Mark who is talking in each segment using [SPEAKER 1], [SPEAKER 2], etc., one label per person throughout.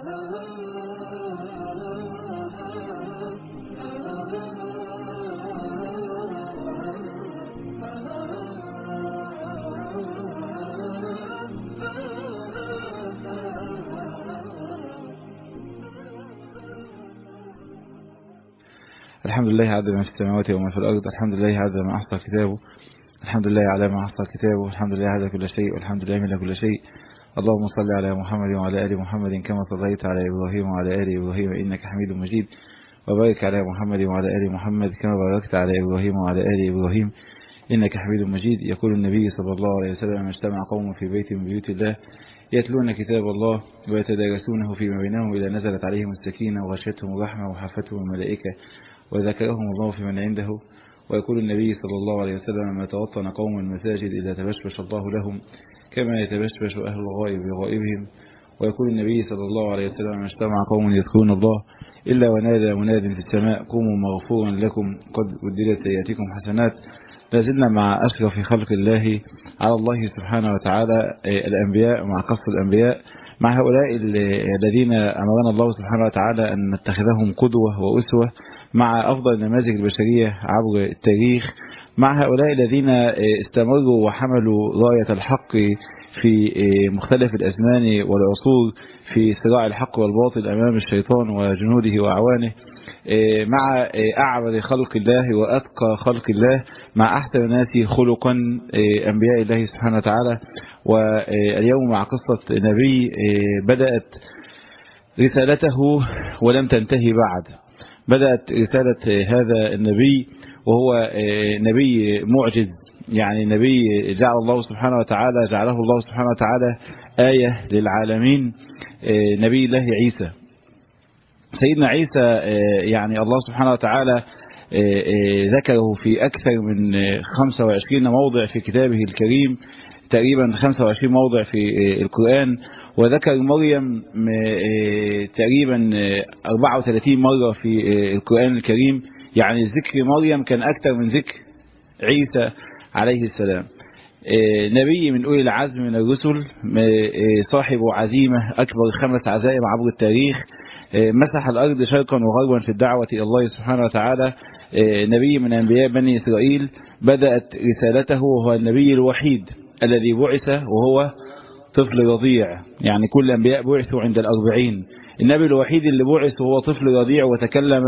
[SPEAKER 1] الحمد لله عدد ما في السماوات وما في الأرض الحمد لله عدد ما أحصى كتابه الحمد لله على ما أحصى كتابه الحمد لله عدد كل شيء والحمد لله من كل شيء اللهم صل على محمد وعلى آل محمد كما صليت على إبراهيم وعلى آل إبراهيم إنك حميد مجيد وبارك على محمد وعلى آل محمد كما باركت على إبراهيم وعلى آل إبراهيم إنك حميد مجيد يقول النبي صلى الله عليه وسلم اجتمع قوم في بيت من بيوت الله يتلون كتاب الله ويتدارسونه فيما بينهم إذا نزلت عليهم السكينة وغشتهم الرحمة وحفتهم الملائكة وذكرهم الله في من عنده ويقول النبي صلى الله عليه وسلم ما توطن قوم المساجد إذا تبشبش الله لهم كما يتبشبش أهل الغائب بغائبهم ويقول النبي صلى الله عليه وسلم اجتمع قوم يذكرون الله إلا ونادى مناد في السماء قوموا مغفورا لكم قد بدلت سيئاتكم حسنات لازلنا مع أشرف خلق الله على الله سبحانه وتعالى الأنبياء مع قصة الأنبياء مع هؤلاء الذين أمرنا الله سبحانه وتعالى أن نتخذهم قدوة وأسوة مع أفضل النماذج البشرية عبر التاريخ مع هؤلاء الذين استمروا وحملوا راية الحق في مختلف الأزمان والعصور في صراع الحق والباطل أمام الشيطان وجنوده وأعوانه مع أعبد خلق الله وأتقى خلق الله مع أحسن الناس خلقا أنبياء الله سبحانه وتعالى واليوم مع قصة نبي بدأت رسالته ولم تنتهي بعد بدأت رسالة هذا النبي وهو نبي معجز يعني نبي جعل الله سبحانه وتعالى جعله الله سبحانه وتعالى آية للعالمين نبي الله عيسى سيدنا عيسى يعني الله سبحانه وتعالى ذكره في أكثر من 25 موضع في كتابه الكريم تقريبا 25 موضع في القرآن وذكر مريم تقريبا 34 مرة في القرآن الكريم يعني ذكر مريم كان أكثر من ذكر عيسى عليه السلام نبي من أولي العزم من الرسل صاحب عزيمة أكبر خمس عزائم عبر التاريخ مسح الأرض شرقا وغربا في الدعوة إلى الله سبحانه وتعالى نبي من أنبياء بني إسرائيل بدأت رسالته وهو النبي الوحيد الذي بعث وهو طفل رضيع يعني كل الأنبياء بعثوا عند الأربعين النبي الوحيد اللي بعث وهو طفل رضيع وتكلم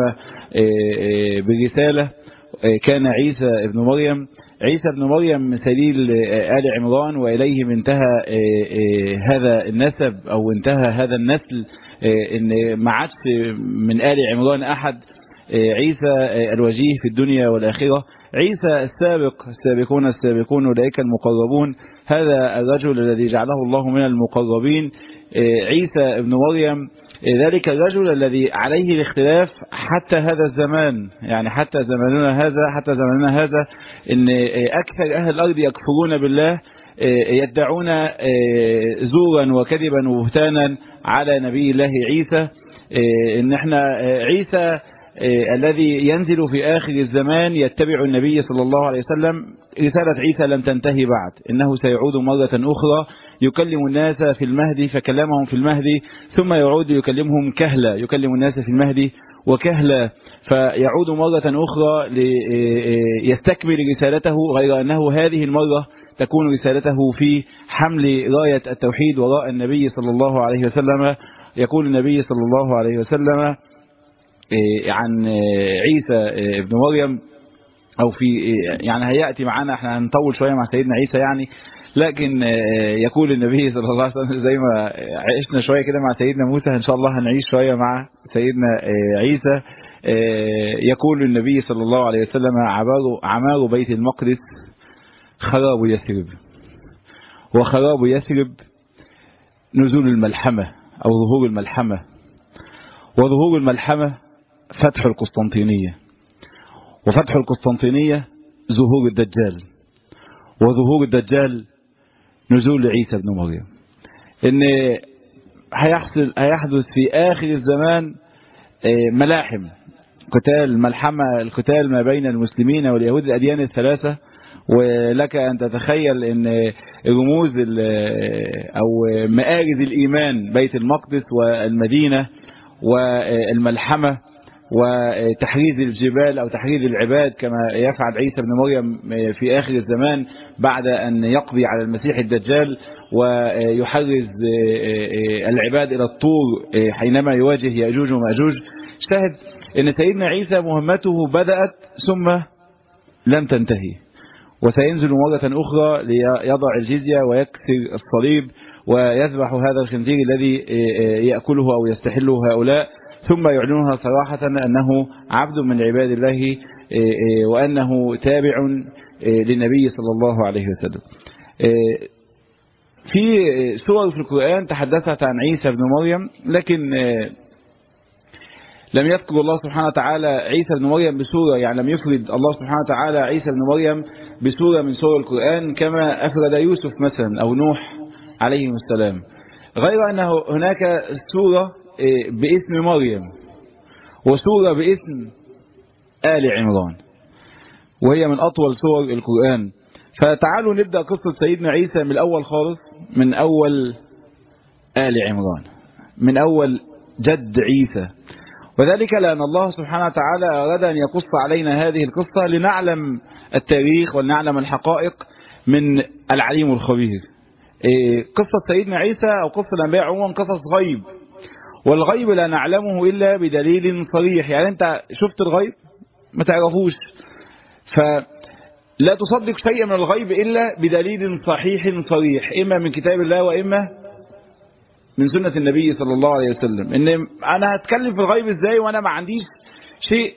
[SPEAKER 1] برسالة كان عيسى ابن مريم عيسى ابن مريم سليل آل عمران وإليه انتهى هذا النسب أو انتهى هذا النسل إن ما عادش من آل عمران أحد عيسى الوجيه في الدنيا والآخرة عيسى السابق السابقون السابقون أولئك المقربون هذا الرجل الذي جعله الله من المقربين عيسى ابن مريم ذلك الرجل الذي عليه الاختلاف حتى هذا الزمان يعني حتى زماننا هذا حتى زماننا هذا ان أكثر أهل الأرض يكفرون بالله يدعون زورا وكذبا وبهتانا على نبي الله عيسى ان احنا عيسى الذي ينزل في آخر الزمان يتبع النبي صلى الله عليه وسلم رسالة عيسى لم تنتهي بعد إنه سيعود مرة أخرى يكلم الناس في المهدي فكلمهم في المهدي ثم يعود يكلمهم كهلا يكلم الناس في المهدي وكهلا فيعود مرة أخرى ليستكمل رسالته غير أنه هذه المرة تكون رسالته في حمل راية التوحيد وراء النبي صلى الله عليه وسلم يقول النبي صلى الله عليه وسلم عن عيسى ابن مريم او في يعني هياتي معانا احنا هنطول شويه مع سيدنا عيسى يعني لكن يقول النبي صلى الله عليه وسلم زي ما عشنا شويه كده مع سيدنا موسى ان شاء الله هنعيش شويه مع سيدنا عيسى يقول النبي صلى الله عليه وسلم عمار بيت المقدس خراب يثرب وخراب يثرب نزول الملحمه او ظهور الملحمه وظهور الملحمه فتح القسطنطينية وفتح القسطنطينية ظهور الدجال وظهور الدجال نزول عيسى بن مريم ان هيحصل هيحدث في آخر الزمان ملاحم قتال ملحمة القتال ما بين المسلمين واليهود الأديان الثلاثة ولك أن تتخيل أن رموز أو مآرز الإيمان بيت المقدس والمدينة والملحمة وتحريز الجبال أو تحريز العباد كما يفعل عيسى بن مريم في آخر الزمان بعد أن يقضي على المسيح الدجال ويحرز العباد إلى الطور حينما يواجه يأجوج ومأجوج شاهد أن سيدنا عيسى مهمته بدأت ثم لم تنتهي وسينزل مرة أخرى ليضع الجزية ويكسر الصليب ويذبح هذا الخنزير الذي يأكله أو يستحله هؤلاء ثم يعلنها صراحة أنه عبد من عباد الله وأنه تابع للنبي صلى الله عليه وسلم في سور في القرآن تحدثت عن عيسى بن مريم لكن لم يذكر الله سبحانه وتعالى عيسى بن مريم بسورة يعني لم يفرد الله سبحانه وتعالى عيسى بن مريم بسورة من سور القرآن كما أفرد يوسف مثلا أو نوح عليهم السلام غير أن هناك سورة باسم مريم وسورة باسم آل عمران وهي من أطول سور القرآن فتعالوا نبدأ قصة سيدنا عيسى من الأول خالص من أول آل عمران من أول جد عيسى وذلك لأن الله سبحانه وتعالى أراد أن يقص علينا هذه القصة لنعلم التاريخ ولنعلم الحقائق من العليم الخبير قصة سيدنا عيسى أو قصة الأنبياء عموما قصص غيب والغيب لا نعلمه إلا بدليل صريح يعني أنت شفت الغيب ما تعرفوش فلا تصدق شيئا من الغيب إلا بدليل صحيح صريح إما من كتاب الله وإما من سنة النبي صلى الله عليه وسلم إن أنا هتكلم في الغيب إزاي وأنا ما عنديش شيء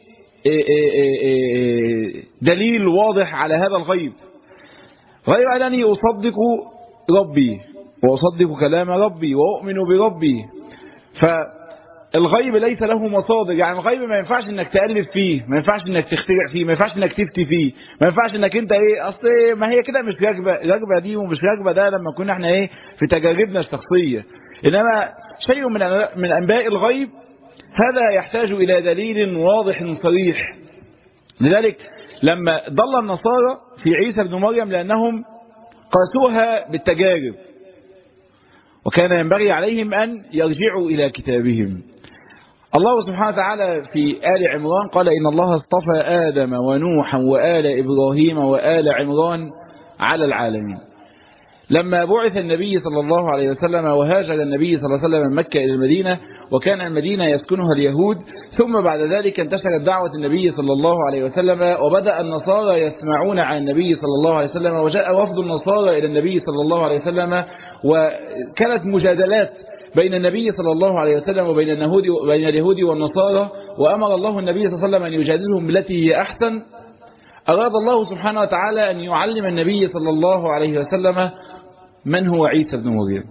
[SPEAKER 1] دليل واضح على هذا الغيب غير أنني أصدق ربي وأصدق كلام ربي وأؤمن بربي فالغيب ليس له مصادر يعني الغيب ما ينفعش انك تألف فيه ما ينفعش انك تخترع فيه ما ينفعش انك تفتي فيه ما ينفعش انك انت ايه اصل ما هي كده مش راكبه راكبه دي ومش راكبه ده لما كنا احنا ايه في تجاربنا الشخصيه انما شيء من من انباء الغيب هذا يحتاج الى دليل واضح صريح لذلك لما ضل النصارى في عيسى بن مريم لانهم قاسوها بالتجارب وكان ينبغي عليهم أن يرجعوا إلى كتابهم الله سبحانه وتعالى في آل عمران قال إن الله اصطفى آدم ونوحا وآل إبراهيم وآل عمران على العالمين لما بعث النبي صلى الله عليه وسلم وهاجر النبي صلى الله عليه وسلم من مكة إلى المدينة وكان المدينة يسكنها اليهود ثم بعد ذلك انتشرت دعوة النبي صلى الله عليه وسلم وبدأ النصارى يسمعون عن النبي صلى الله عليه وسلم وجاء وفد النصارى إلى النبي صلى الله عليه وسلم وكانت مجادلات بين النبي صلى الله عليه وسلم وبين اليهود وبين اليهود والنصارى وأمر الله النبي صلى الله عليه وسلم أن يجادلهم بالتي هي أحسن أراد الله سبحانه وتعالى أن يعلم النبي صلى الله عليه وسلم من هو عيسى بن مريم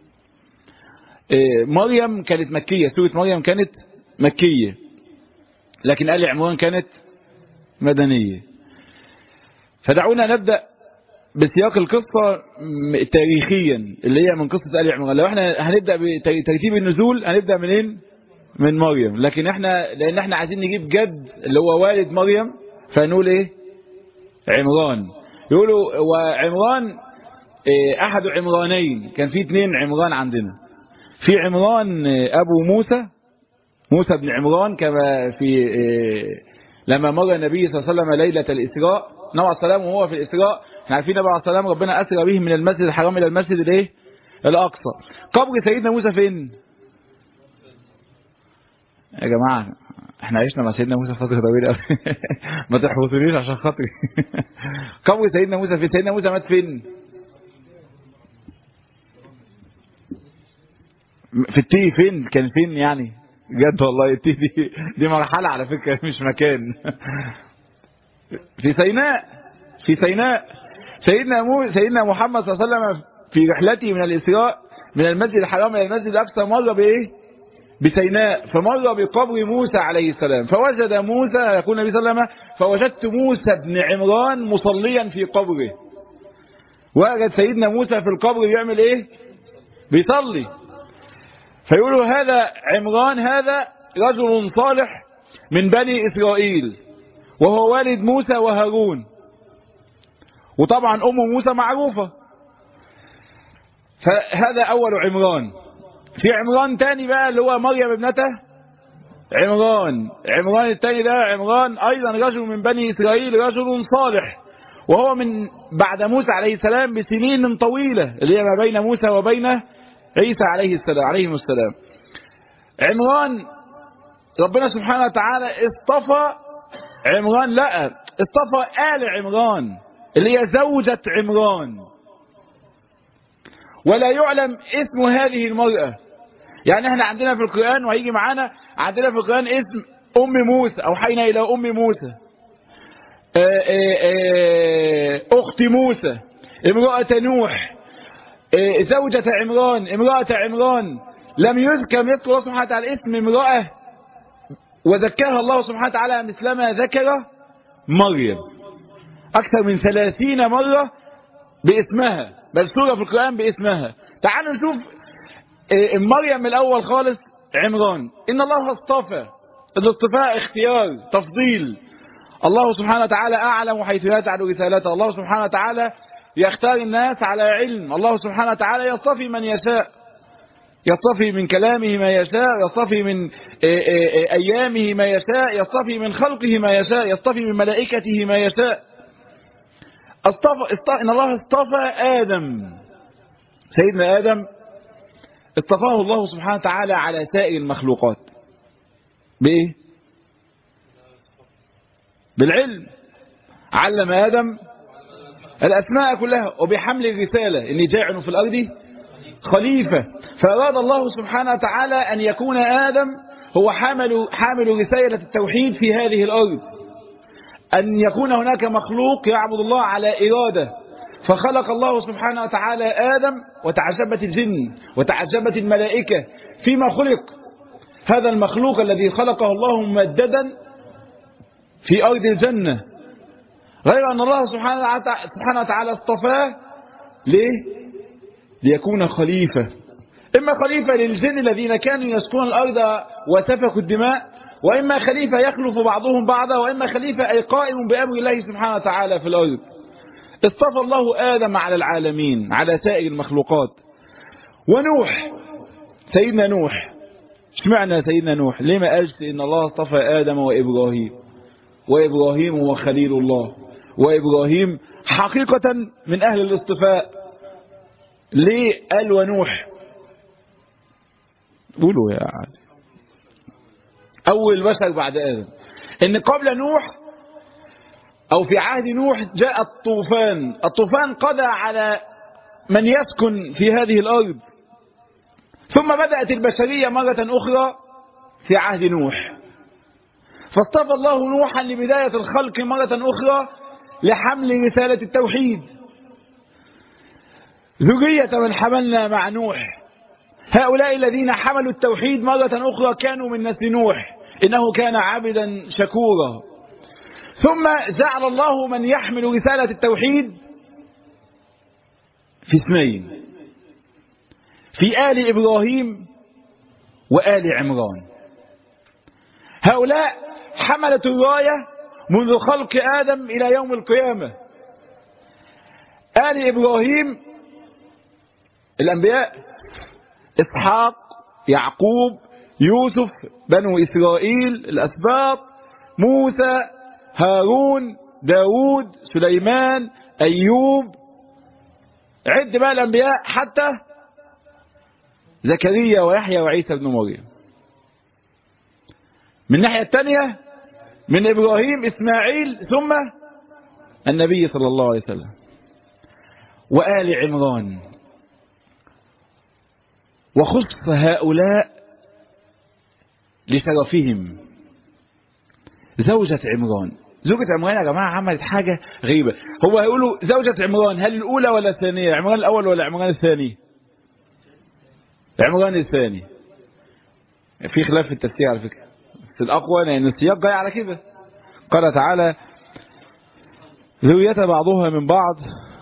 [SPEAKER 1] مريم كانت مكية سورة مريم كانت مكية لكن آل عمران كانت مدنية فدعونا نبدأ بسياق القصة تاريخيا اللي هي من قصة آل عمران لو احنا هنبدأ بترتيب النزول هنبدأ منين من مريم لكن احنا لان احنا عايزين نجيب جد اللي هو والد مريم فنقول ايه عمران يقولوا وعمران احد عمرانين كان في اثنين عمران عندنا في عمران ابو موسى موسى بن عمران كما في لما مر النبي صلى الله عليه وسلم ليلة الإسراء نبي عليه السلام وهو في الإسراء احنا عارفين نبي عليه السلام ربنا أسرى به من المسجد الحرام إلى المسجد الايه الأقصى قبر سيدنا موسى فين يا جماعة احنا عشنا مع سيدنا موسى فترة طويلة ما تحبطونيش عشان خاطري قبر سيدنا موسى فين سيدنا موسى مات فين في التي فين كان فين يعني جد والله التي دي دي مرحلة على فكرة مش مكان في سيناء في سيناء سيدنا مو سيدنا محمد صلى الله عليه وسلم في رحلته من الإسراء من المسجد الحرام إلى المسجد الأقصى مر بإيه بسيناء فمر بقبر موسى عليه السلام فوجد موسى يقول النبي صلى الله عليه وسلم فوجدت موسى بن عمران مصليا في قبره وجد سيدنا موسى في القبر بيعمل ايه بيصلي فيقولوا هذا عمران هذا رجل صالح من بني إسرائيل وهو والد موسى وهارون وطبعا أم موسى معروفة فهذا أول عمران في عمران تاني بقى اللي هو مريم ابنته عمران عمران الثاني ده عمران أيضا رجل من بني إسرائيل رجل صالح وهو من بعد موسى عليه السلام بسنين طويلة اللي هي ما بين موسى وبين عيسى عليه السلام عليهم السلام عمران ربنا سبحانه وتعالى اصطفى عمران لا اصطفى آل عمران اللي هي زوجة عمران ولا يعلم اسم هذه المرأة يعني احنا عندنا في القرآن وهيجي معانا عندنا في القرآن اسم أم موسى أوحينا إلى أم موسى آآ آآ أخت موسى امرأة نوح زوجة عمران امرأة عمران لم يذكر يذكر الله سبحانه وتعالى اسم امرأة وذكرها الله سبحانه وتعالى مثلما ذكر مريم أكثر من ثلاثين مرة باسمها بل سورة في القرآن باسمها تعالوا نشوف مريم الأول خالص عمران إن الله اصطفى الاصطفاء اختيار تفضيل الله سبحانه وتعالى أعلم حيث يجعل رسالته الله سبحانه وتعالى يختار الناس على علم الله سبحانه وتعالى يصطفي من يشاء يصطفي من كلامه ما يشاء يصطفي من أيامه ما يشاء يصطفي من خلقه ما يشاء يصطفي من ملائكته ما يشاء اصطفى اصطفى إن الله اصطفى آدم سيدنا آدم اصطفاه الله سبحانه وتعالى على سائر المخلوقات بإيه بالعلم علم آدم الأسماء كلها وبحمل الرسالة إني جاعل في الأرض خليفة فأراد الله سبحانه وتعالى أن يكون آدم هو حامل, حامل رسالة التوحيد في هذه الأرض أن يكون هناك مخلوق يعبد الله على إرادة فخلق الله سبحانه وتعالى آدم وتعجبت الجن وتعجبت الملائكة فيما خلق هذا المخلوق الذي خلقه الله ممددا في أرض الجنة غير أن الله سبحانه وتعالى اصطفاه ليه؟ ليكون خليفة إما خليفة للجن الذين كانوا يسكنون الأرض وسفكوا الدماء وإما خليفة يخلف بعضهم بعضا وإما خليفة أي قائم بأمر الله سبحانه وتعالى في الأرض اصطفى الله آدم على العالمين على سائر المخلوقات ونوح سيدنا نوح اشمعنى سيدنا نوح ليه ما قالش إن الله اصطفى آدم وإبراهيم وإبراهيم هو خليل الله وإبراهيم حقيقة من أهل الاصطفاء ليه قال ونوح قولوا يا عادي أول بشر بعد آدم إن قبل نوح أو في عهد نوح جاء الطوفان الطوفان قضى على من يسكن في هذه الأرض ثم بدأت البشرية مرة أخرى في عهد نوح فاصطفى الله نوحا لبداية الخلق مرة أخرى لحمل رسالة التوحيد ذرية من حملنا مع نوح هؤلاء الذين حملوا التوحيد مرة أخرى كانوا من نسل نوح إنه كان عبدا شكورا ثم جعل الله من يحمل رسالة التوحيد في اثنين في آل إبراهيم وآل عمران هؤلاء حملت الراية منذ خلق آدم إلى يوم القيامة آل إبراهيم الأنبياء إسحاق يعقوب يوسف بنو إسرائيل الأسباط موسى هارون داود سليمان أيوب عد بقى الأنبياء حتى زكريا ويحيى وعيسى بن مريم من الناحية الثانية من إبراهيم إسماعيل ثم النبي صلى الله عليه وسلم وآل عمران وخص هؤلاء لشرفهم زوجة عمران زوجة عمران يا جماعة عملت حاجة غريبة هو هيقولوا زوجة عمران هل الأولى ولا الثانية عمران الأول ولا عمران الثاني عمران الثاني في خلاف في التفسير على فكرة بس الأقوى لأن السياق جاي على كده قال تعالى ذرية بعضها من بعض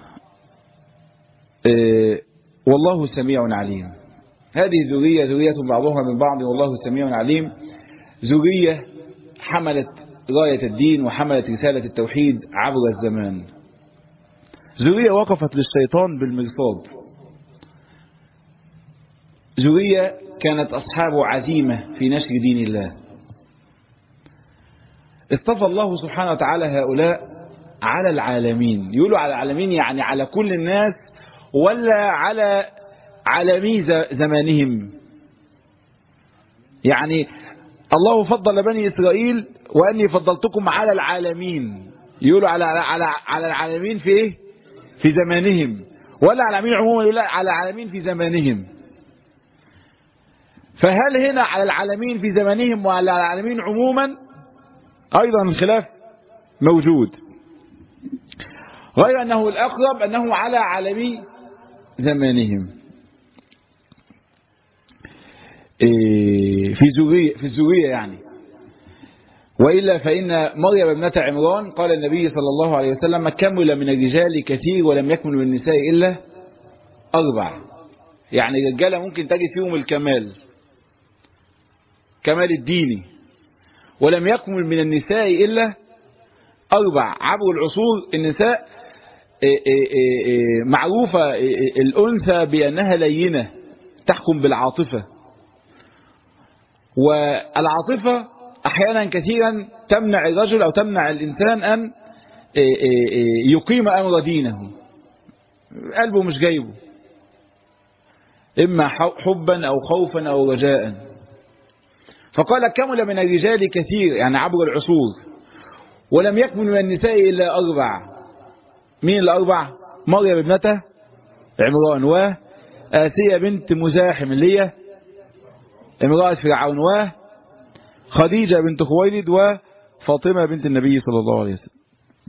[SPEAKER 1] إيه والله سميع عليم هذه ذرية ذرية بعضها من بعض والله سميع عليم ذرية حملت راية الدين وحملت رسالة التوحيد عبر الزمان زورية وقفت للشيطان بالمرصاد زورية كانت أصحاب عزيمة في نشر دين الله اصطفى الله سبحانه وتعالى هؤلاء على العالمين يقولوا على العالمين يعني على كل الناس ولا على عالمي زمانهم يعني الله فضل بني إسرائيل وأني فضلتكم على العالمين يقولوا على على على العالمين في ايه في زمانهم ولا على العالمين عموما يقول على العالمين في زمانهم فهل هنا على العالمين في زمانهم وعلى العالمين عموما أيضا الخلاف موجود غير أنه الأقرب أنه على عالمي زمانهم في زورية في الزورية يعني وإلا فإن مريم ابنة عمران قال النبي صلى الله عليه وسلم كمل من الرجال كثير ولم يكمل من النساء إلا أربع يعني الرجالة ممكن تجد فيهم الكمال كمال الديني ولم يكمل من النساء إلا أربع عبر العصور النساء معروفة الأنثى بأنها لينة تحكم بالعاطفة والعاطفة أحيانا كثيرا تمنع الرجل أو تمنع الإنسان أن يقيم أمر دينه قلبه مش جايبه إما حبا أو خوفا أو رجاء فقال كمل من الرجال كثير يعني عبر العصور ولم يكمل من النساء إلا أربع مين الأربع مريم ابنته عمران وآسية بنت مزاحم اللي هي امرأة فرعون وخديجة بنت خويلد وفاطمة بنت النبي صلى الله عليه وسلم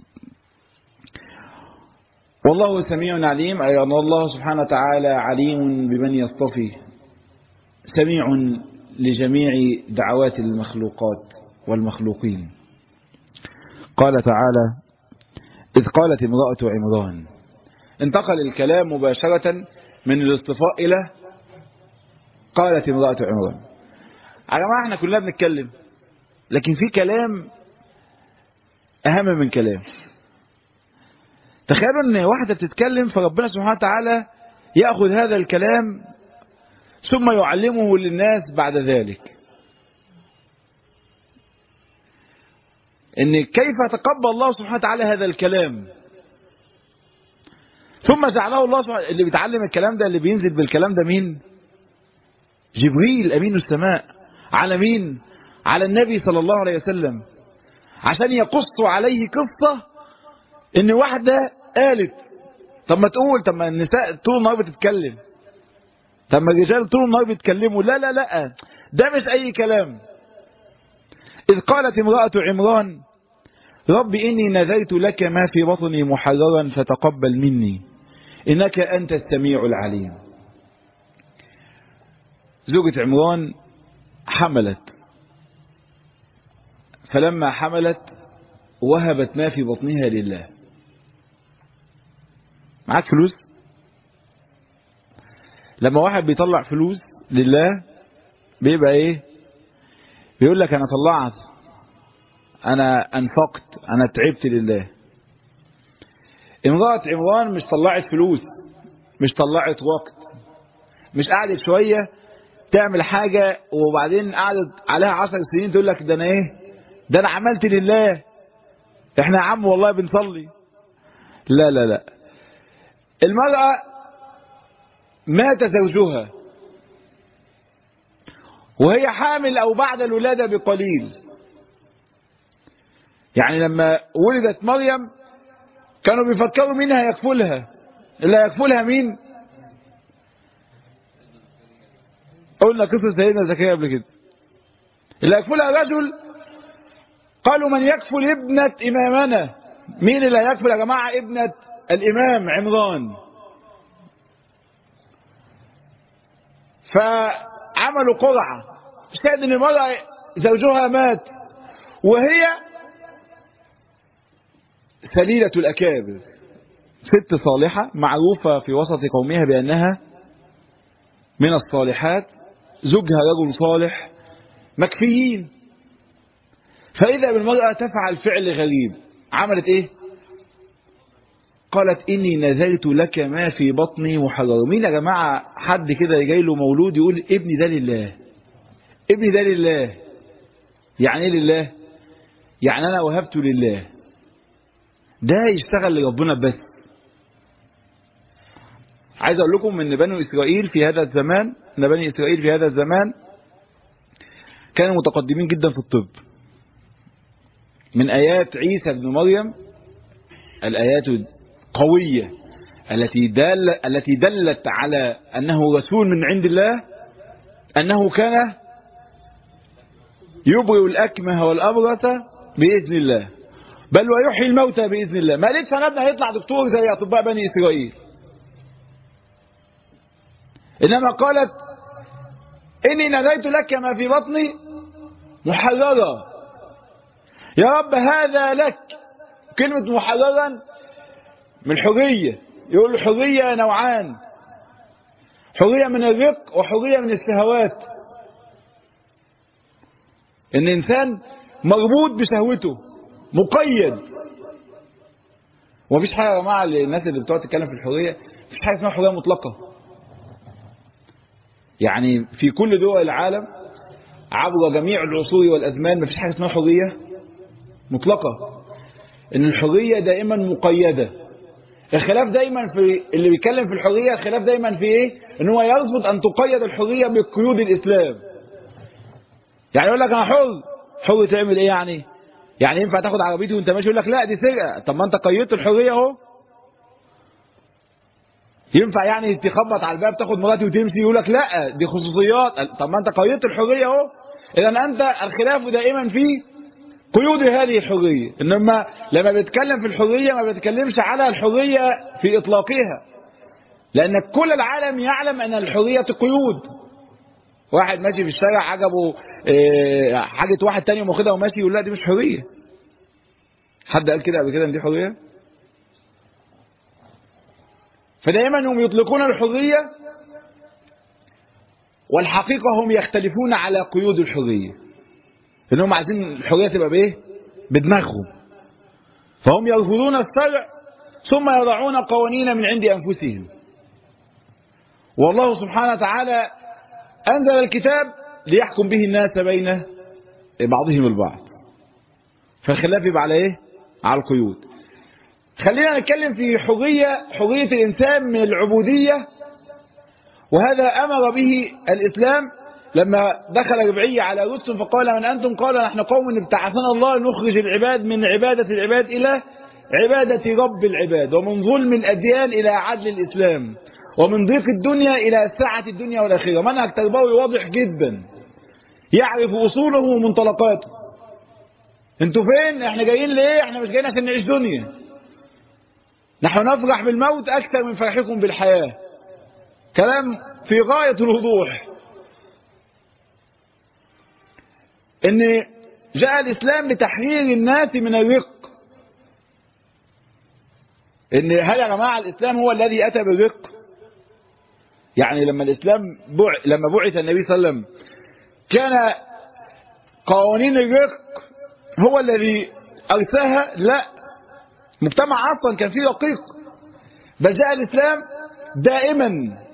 [SPEAKER 1] والله سميع عليم أي أن الله سبحانه وتعالى عليم بمن يصطفي سميع لجميع دعوات المخلوقات والمخلوقين قال تعالى إذ قالت امرأة عمران انتقل الكلام مباشرة من الاصطفاء إلى قالت امرأة عمران يا جماعة احنا كلنا بنتكلم لكن في كلام أهم من كلام تخيلوا ان واحدة بتتكلم فربنا سبحانه وتعالى يأخذ هذا الكلام ثم يعلمه للناس بعد ذلك ان كيف تقبل الله سبحانه وتعالى هذا الكلام ثم جعله الله سبحانه اللي بيتعلم الكلام ده اللي بينزل بالكلام ده مين جبريل امين السماء على مين على النبي صلى الله عليه وسلم عشان يقص عليه قصة ان واحدة قالت طب ما تقول طب ما النساء طول النهار بتتكلم طب ما الرجال طول النهار بيتكلموا لا لا لا ده مش اي كلام إذ قالت امرأة عمران رب إني نذرت لك ما في بطني محررا فتقبل مني إنك أنت السميع العليم زوجة عمران حملت فلما حملت وهبت ما في بطنها لله معاك فلوس لما واحد بيطلع فلوس لله بيبقى ايه بيقول لك انا طلعت انا انفقت انا تعبت لله امرأة عمران مش طلعت فلوس مش طلعت وقت مش قعدت شوية تعمل حاجة وبعدين قعدت عليها عشر سنين تقول لك ده انا ايه ده انا عملت لله احنا يا عم والله بنصلي لا لا لا المرأة مات زوجها وهي حامل أو بعد الولادة بقليل يعني لما ولدت مريم كانوا بيفكروا مين هيكفلها اللي هيكفلها مين قلنا قصة سيدنا زكريا قبل كده اللي هيكفلها رجل قالوا من يكفل ابنة إمامنا مين اللي هيكفل يا جماعة ابنة الإمام عمران فعملوا قرعة اشتهد ان المرأة زوجها مات وهي سليلة الأكابر ست صالحة معروفة في وسط قومها بأنها من الصالحات زوجها رجل صالح مكفيين فإذا بالمرأة تفعل فعل غريب عملت إيه قالت إني نذرت لك ما في بطني محرر مين يا جماعة حد كده جاي له مولود يقول ابني ده لله ابني ده لله يعني ايه لله يعني أنا وهبته لله ده يشتغل لربنا بس عايز أقول لكم أن بني إسرائيل في هذا الزمان أن بني إسرائيل في هذا الزمان كانوا متقدمين جدا في الطب من آيات عيسى بن مريم الآيات قوية التي دل التي دلت على أنه رسول من عند الله أنه كان يبرئ الأكمه والأبرص بإذن الله بل ويحيي الموتى بإذن الله ما قالتش أنا ابني هيطلع دكتور زي أطباء بني إسرائيل إنما قالت إني نذيت لك ما في بطني محررا يا رب هذا لك كلمة محررا من الحرية يقول الحرية نوعان حرية من الرق وحرية من الشهوات ان انسان مربوط بشهوته مقيد ومفيش حاجه يا جماعه الناس اللي بتقعد تتكلم في الحريه مفيش حاجه اسمها حريه مطلقه يعني في كل دول العالم عبر جميع العصور والازمان مفيش حاجه اسمها حريه مطلقه ان الحريه دائما مقيده الخلاف دايما في اللي بيتكلم في الحريه الخلاف دايما في ايه ان هو يرفض ان تقيد الحريه بقيود الاسلام يعني يقول لك انا حر حر تعمل ايه يعني يعني ينفع تاخد عربيتي وانت ماشي يقول لك لا دي سرقه طب ما انت قيدت الحريه اهو ينفع يعني تخبط على الباب تاخد مراتي وتمشي يقول لك لا دي خصوصيات طب ما انت قيدت الحريه اهو اذا انت الخلاف دائما في قيود هذه الحريه انما لما بيتكلم في الحريه ما بيتكلمش على الحريه في اطلاقها لان كل العالم يعلم ان الحريه قيود واحد ماشي في الشارع عجبه إيه حاجة واحد تاني واخدها وماشي يقول لا دي مش حرية حد قال كده قبل كده ان دي حرية فدائما هم يطلقون الحرية والحقيقة هم يختلفون على قيود الحرية انهم عايزين الحرية تبقى بايه بدماغهم فهم يرفضون الشرع ثم يضعون قوانين من عند انفسهم والله سبحانه وتعالى أنزل الكتاب ليحكم به الناس بين بعضهم البعض فالخلاف يبقى على ايه على القيود خلينا نتكلم في حرية حرية الإنسان من العبودية وهذا أمر به الإسلام لما دخل ربعية على رسل فقال من أنتم قال نحن قوم ابتعثنا الله نخرج العباد من عبادة العباد إلى عبادة رب العباد ومن ظلم الأديان إلى عدل الإسلام ومن ضيق الدنيا إلى سعة الدنيا والآخرة منهج تربوي واضح جدا يعرف أصوله ومنطلقاته انتوا فين احنا جايين ليه احنا مش جايين عشان نعيش دنيا نحن نفرح بالموت أكثر من فرحكم بالحياة كلام في غاية الوضوح ان جاء الإسلام لتحرير الناس من الرق ان هل يا جماعة الإسلام هو الذي أتى بالرق يعني لما الإسلام بع... لما بعث النبي صلى الله عليه وسلم كان قوانين الرق هو الذي أرساها لا مجتمع أصلا كان فيه رقيق بل جاء الإسلام دائما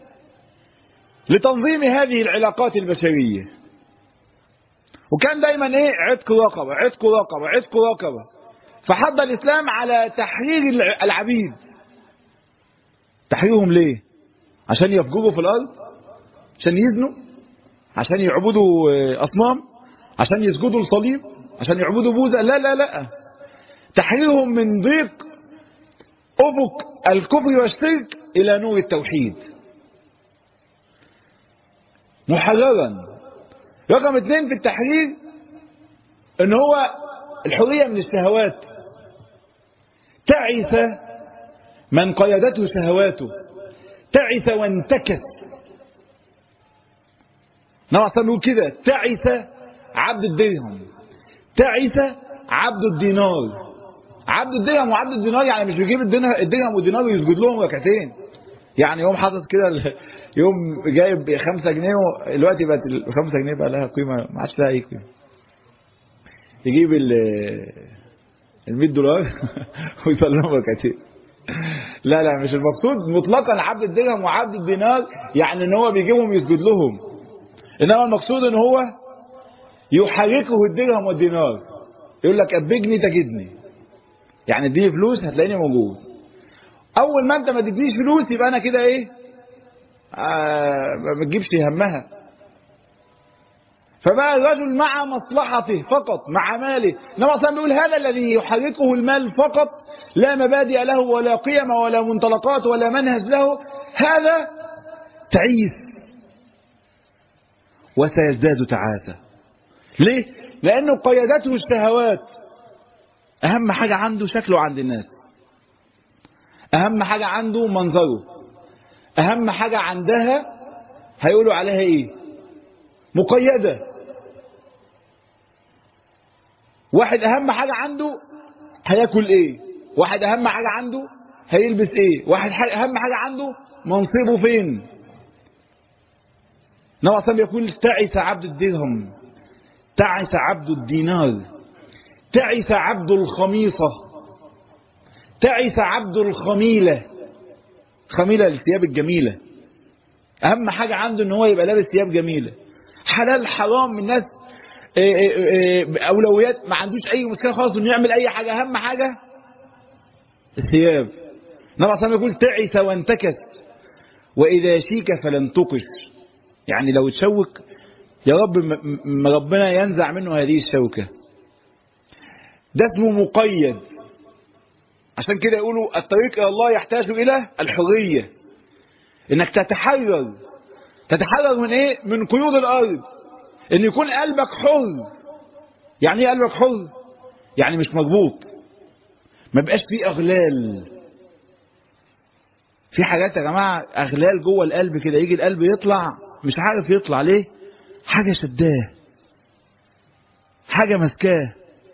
[SPEAKER 1] لتنظيم هذه العلاقات البشرية وكان دايما ايه عتق رقبة عتق رقبة عتق رقبة فحض الإسلام على تحرير العبيد تحريرهم ليه عشان يفجروا في الأرض عشان يزنوا عشان يعبدوا أصنام عشان يسجدوا لصليب عشان يعبدوا بوذا لا لا لا تحريرهم من ضيق أفق الكفر والشرك إلى نور التوحيد محررا رقم اثنين في التحرير ان هو الحرية من الشهوات تعس من قيدته شهواته تعس وانتكس نوع نقول كده تعس عبد الدرهم تعس عبد الدينار عبد الدرهم وعبد الدينار يعني مش بيجيب الدرهم والدينار ويسجد لهم ركعتين يعني يوم حاطط كده يوم جايب خمسة جنيه دلوقتي بقت الخمسة جنيه بقى لها قيمة ما عادش لها أي قيمة يجيب ال ال 100 دولار ويصلي لهم ركعتين لا لا مش المقصود مطلقا عبد الدرهم وعبد الدينار يعني ان هو بيجيبهم يسجد لهم انما المقصود ان هو يحركه الدرهم والدينار يقول لك ابجني تجدني يعني اديني فلوس هتلاقيني موجود اول ما انت ما تدينيش فلوس يبقى انا كده ايه آه ما تجيبش همها فبقى الرجل مع مصلحته فقط مع ماله انما اصلا بيقول هذا الذي يحركه المال فقط لا مبادئ له ولا قيم ولا منطلقات ولا منهج له هذا تعيس وسيزداد تعاسة ليه؟ لأنه قيدته الشهوات أهم حاجة عنده شكله عند الناس أهم حاجة عنده منظره أهم حاجة عندها هيقولوا عليها إيه مقيدة واحد أهم حاجة عنده هياكل إيه واحد أهم حاجة عنده هيلبس إيه واحد أهم حاجة عنده منصبه فين نوع صلى يقول تعس عبد الدرهم تعس عبد الدينار تعس عبد الخميصة تعس عبد الخميلة خميلة الثياب الجميلة أهم حاجة عنده إن هو يبقى لابس ثياب جميلة حلال حرام من الناس أولويات ما عندوش أي مشكلة خالص إنه يعمل أي حاجة أهم حاجة الثياب نبع صلى يقول تعس وانتكس وإذا شيك فلن تقش يعني لو تشوك يا رب ما ربنا ينزع منه هذه الشوكة ده اسمه مقيد عشان كده يقولوا الطريق إلى الله يحتاج إلى الحرية إنك تتحرر تتحرر من إيه؟ من قيود الأرض إن يكون قلبك حر يعني إيه قلبك حر؟ يعني مش مربوط ما بقاش فيه أغلال في حاجات يا جماعة أغلال جوه القلب كده يجي القلب يطلع مش عارف يطلع ليه حاجة شداه حاجة مسكاه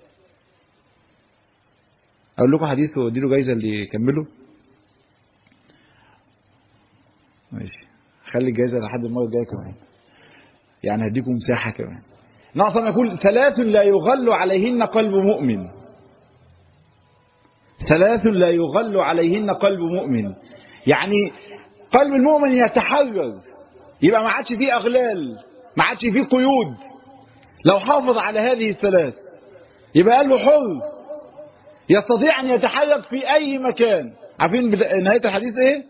[SPEAKER 1] أقول لكم حديث وأديله جايزة اللي يكمله ماشي خلي الجايزة لحد المرة الجاية كمان يعني هديكم مساحة كمان نعصم يقول ثلاث لا يغل عليهن قلب مؤمن ثلاث لا يغل عليهن قلب مؤمن يعني قلب المؤمن يتحرر يبقى ما عادش فيه أغلال ما عادش فيه قيود لو حافظ على هذه الثلاث يبقى قلبه حر يستطيع أن يتحرك في أي مكان عارفين نهاية الحديث إيه؟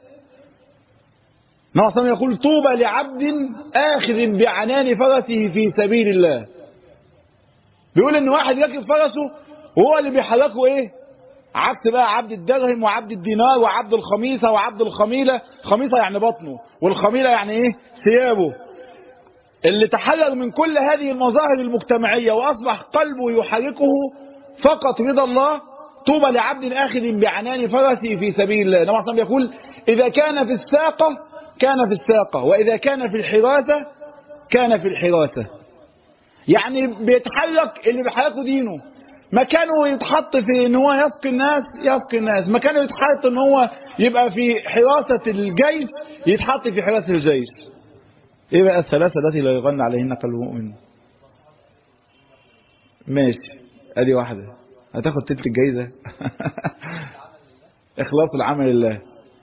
[SPEAKER 1] نعم يقول طوبى لعبد آخذ بعنان فرسه في سبيل الله بيقول إن واحد يركب فرسه وهو اللي بيحركه إيه؟ عكس بقى عبد الدرهم وعبد الدينار وعبد الخميسة وعبد الخميلة خميسة يعني بطنه والخميلة يعني إيه؟ ثيابه اللي تحرر من كل هذه المظاهر المجتمعية وأصبح قلبه يحركه فقط رضا الله طوبى لعبد آخذ بعنان فرسه في سبيل الله نبي صلى يقول إذا كان في الساقة كان في الساقة وإذا كان في الحراسة كان في الحراسة يعني بيتحرك اللي بيحركه دينه مكانه يتحط في ان هو يسقي الناس يسقي الناس مكانه يتحط ان هو يبقى في حراسة الجيش يتحط في حراسة الجيش ايه بقى الثلاثة التي لا يغنى عليهن قلب مؤمن ماشي ادي واحدة هتاخد تلت الجايزة اخلاص العمل لله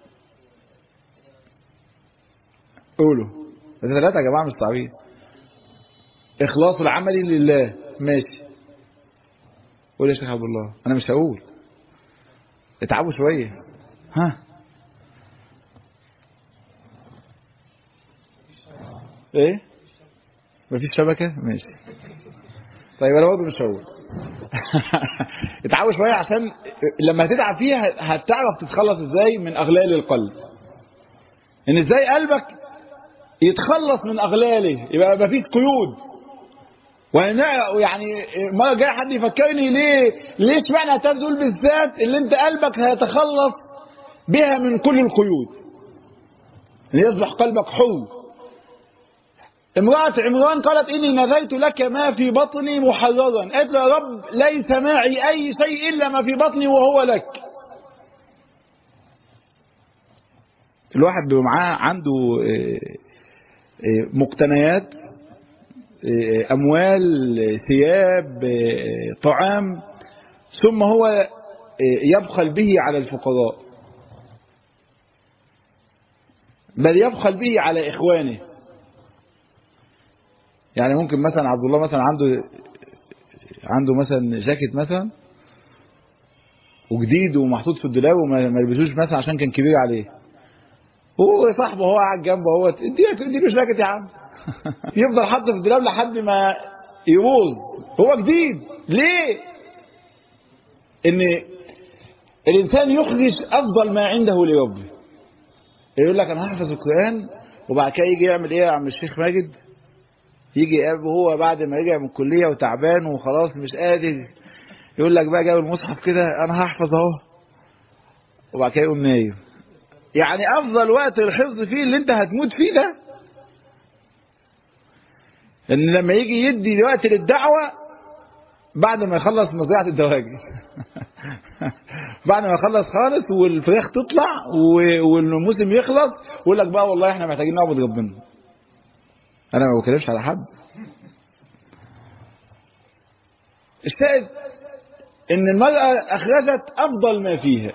[SPEAKER 1] قولوا ثلاثة يا جماعة مش صعبين اخلاص العمل لله ماشي قول يا شيخ عبد الله انا مش هقول اتعبوا شوية ها ايه مفيش شبكة ماشي طيب انا برضه مش هقول اتعبوا شوية عشان لما هتتعب فيها هتعرف تتخلص ازاي من اغلال القلب ان ازاي قلبك يتخلص من اغلاله يبقى مفيش قيود يعني مرة جاي حد يفكرني ليه ليه اشمعنى دول بالذات اللي انت قلبك هيتخلص بها من كل القيود ليصبح قلبك حر امرأة عمران قالت إني نذرت لك ما في بطني محررا قالت له يا رب ليس معي أي شيء إلا ما في بطني وهو لك الواحد بيبقى معاه عنده مقتنيات أموال ثياب طعام ثم هو يبخل به على الفقراء بل يبخل به على إخوانه يعني ممكن مثلا عبد الله مثلا عنده عنده مثلا جاكيت مثلا وجديد ومحطوط في الدولاب وما ما يلبسوش مثلا عشان كان كبير عليه هو صاحبه هو قاعد جنبه هو اديله اديله جاكيت يا عم يفضل حاطه في الدولاب لحد ما يبوظ هو جديد ليه ان الانسان يخرج افضل ما عنده لربه يقول لك انا هحفظ القران وبعد كده يجي يعمل ايه يا عم الشيخ ماجد يجي يقابل هو بعد ما رجع من الكليه وتعبان وخلاص مش قادر يقول لك بقى جايب المصحف كده انا هحفظ اهو وبعد كده يقوم نايم يعني افضل وقت الحفظ فيه اللي انت هتموت فيه ده ان لما يجي يدي وقت للدعوه بعد ما يخلص مزرعه الدواجن بعد ما يخلص خالص والفراخ تطلع والموسم يخلص يقول لك بقى والله احنا محتاجين نعبد ربنا انا ما بكلمش على حد الشاهد ان المرأة اخرجت افضل ما فيها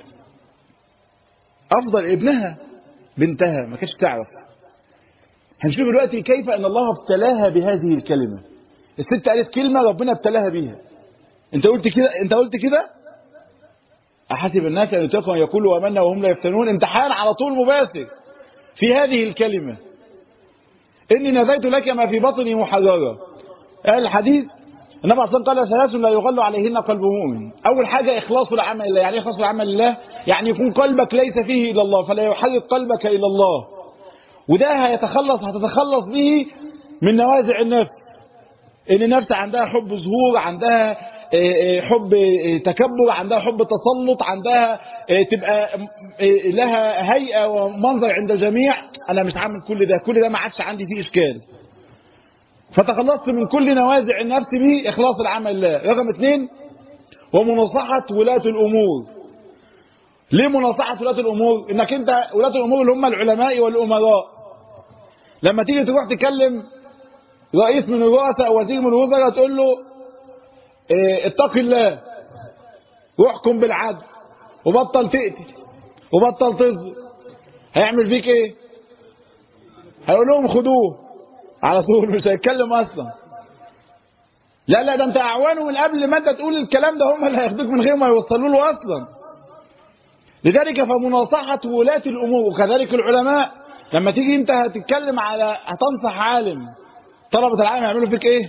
[SPEAKER 1] افضل ابنها بنتها ما كانتش تعرف هنشوف دلوقتي كيف ان الله ابتلاها بهذه الكلمة الست قالت كلمة ربنا ابتلاها بيها انت قلت كده انت قلت كده احسب الناس ان يتركوا ان يقولوا امنا وهم لا يفتنون امتحان على طول مباشر في هذه الكلمة اني نذيت لك ما في بطني محررة قال الحديث النبي صلى الله عليه وسلم قال ثلاث لا يغل عليهن قلب مؤمن اول حاجه اخلاص العمل لله يعني اخلاص العمل لله يعني يكون قلبك ليس فيه الا الله فلا يحرك قلبك الى الله وده هيتخلص هتتخلص به من نوازع النفس ان النفس عندها حب ظهور عندها حب تكبر عندها حب تسلط عندها تبقى لها هيئه ومنظر عند الجميع انا مش عامل كل ده كل ده ما عادش عندي فيه اشكال فتخلصت من كل نوازع النفس به إخلاص العمل لله رقم اثنين ومناصحة ولاة الأمور ليه مناصحة ولاة الأمور إنك أنت ولاة الأمور اللي هم العلماء والأمراء لما تيجي تروح تكلم رئيس من الرؤساء أو وزير من الوزراء تقول له اه اتق الله واحكم بالعدل وبطل تقتل وبطل تظلم هيعمل فيك ايه هيقول لهم خدوه على طول مش هيتكلم اصلا لا لا ده انت اعوانه من قبل ما انت تقول الكلام ده هم اللي هياخدوك من غير ما يوصلوا له اصلا لذلك فمناصحة ولاة الامور وكذلك العلماء لما تيجي انت هتتكلم على هتنصح عالم طلبة العالم هيعملوا فيك ايه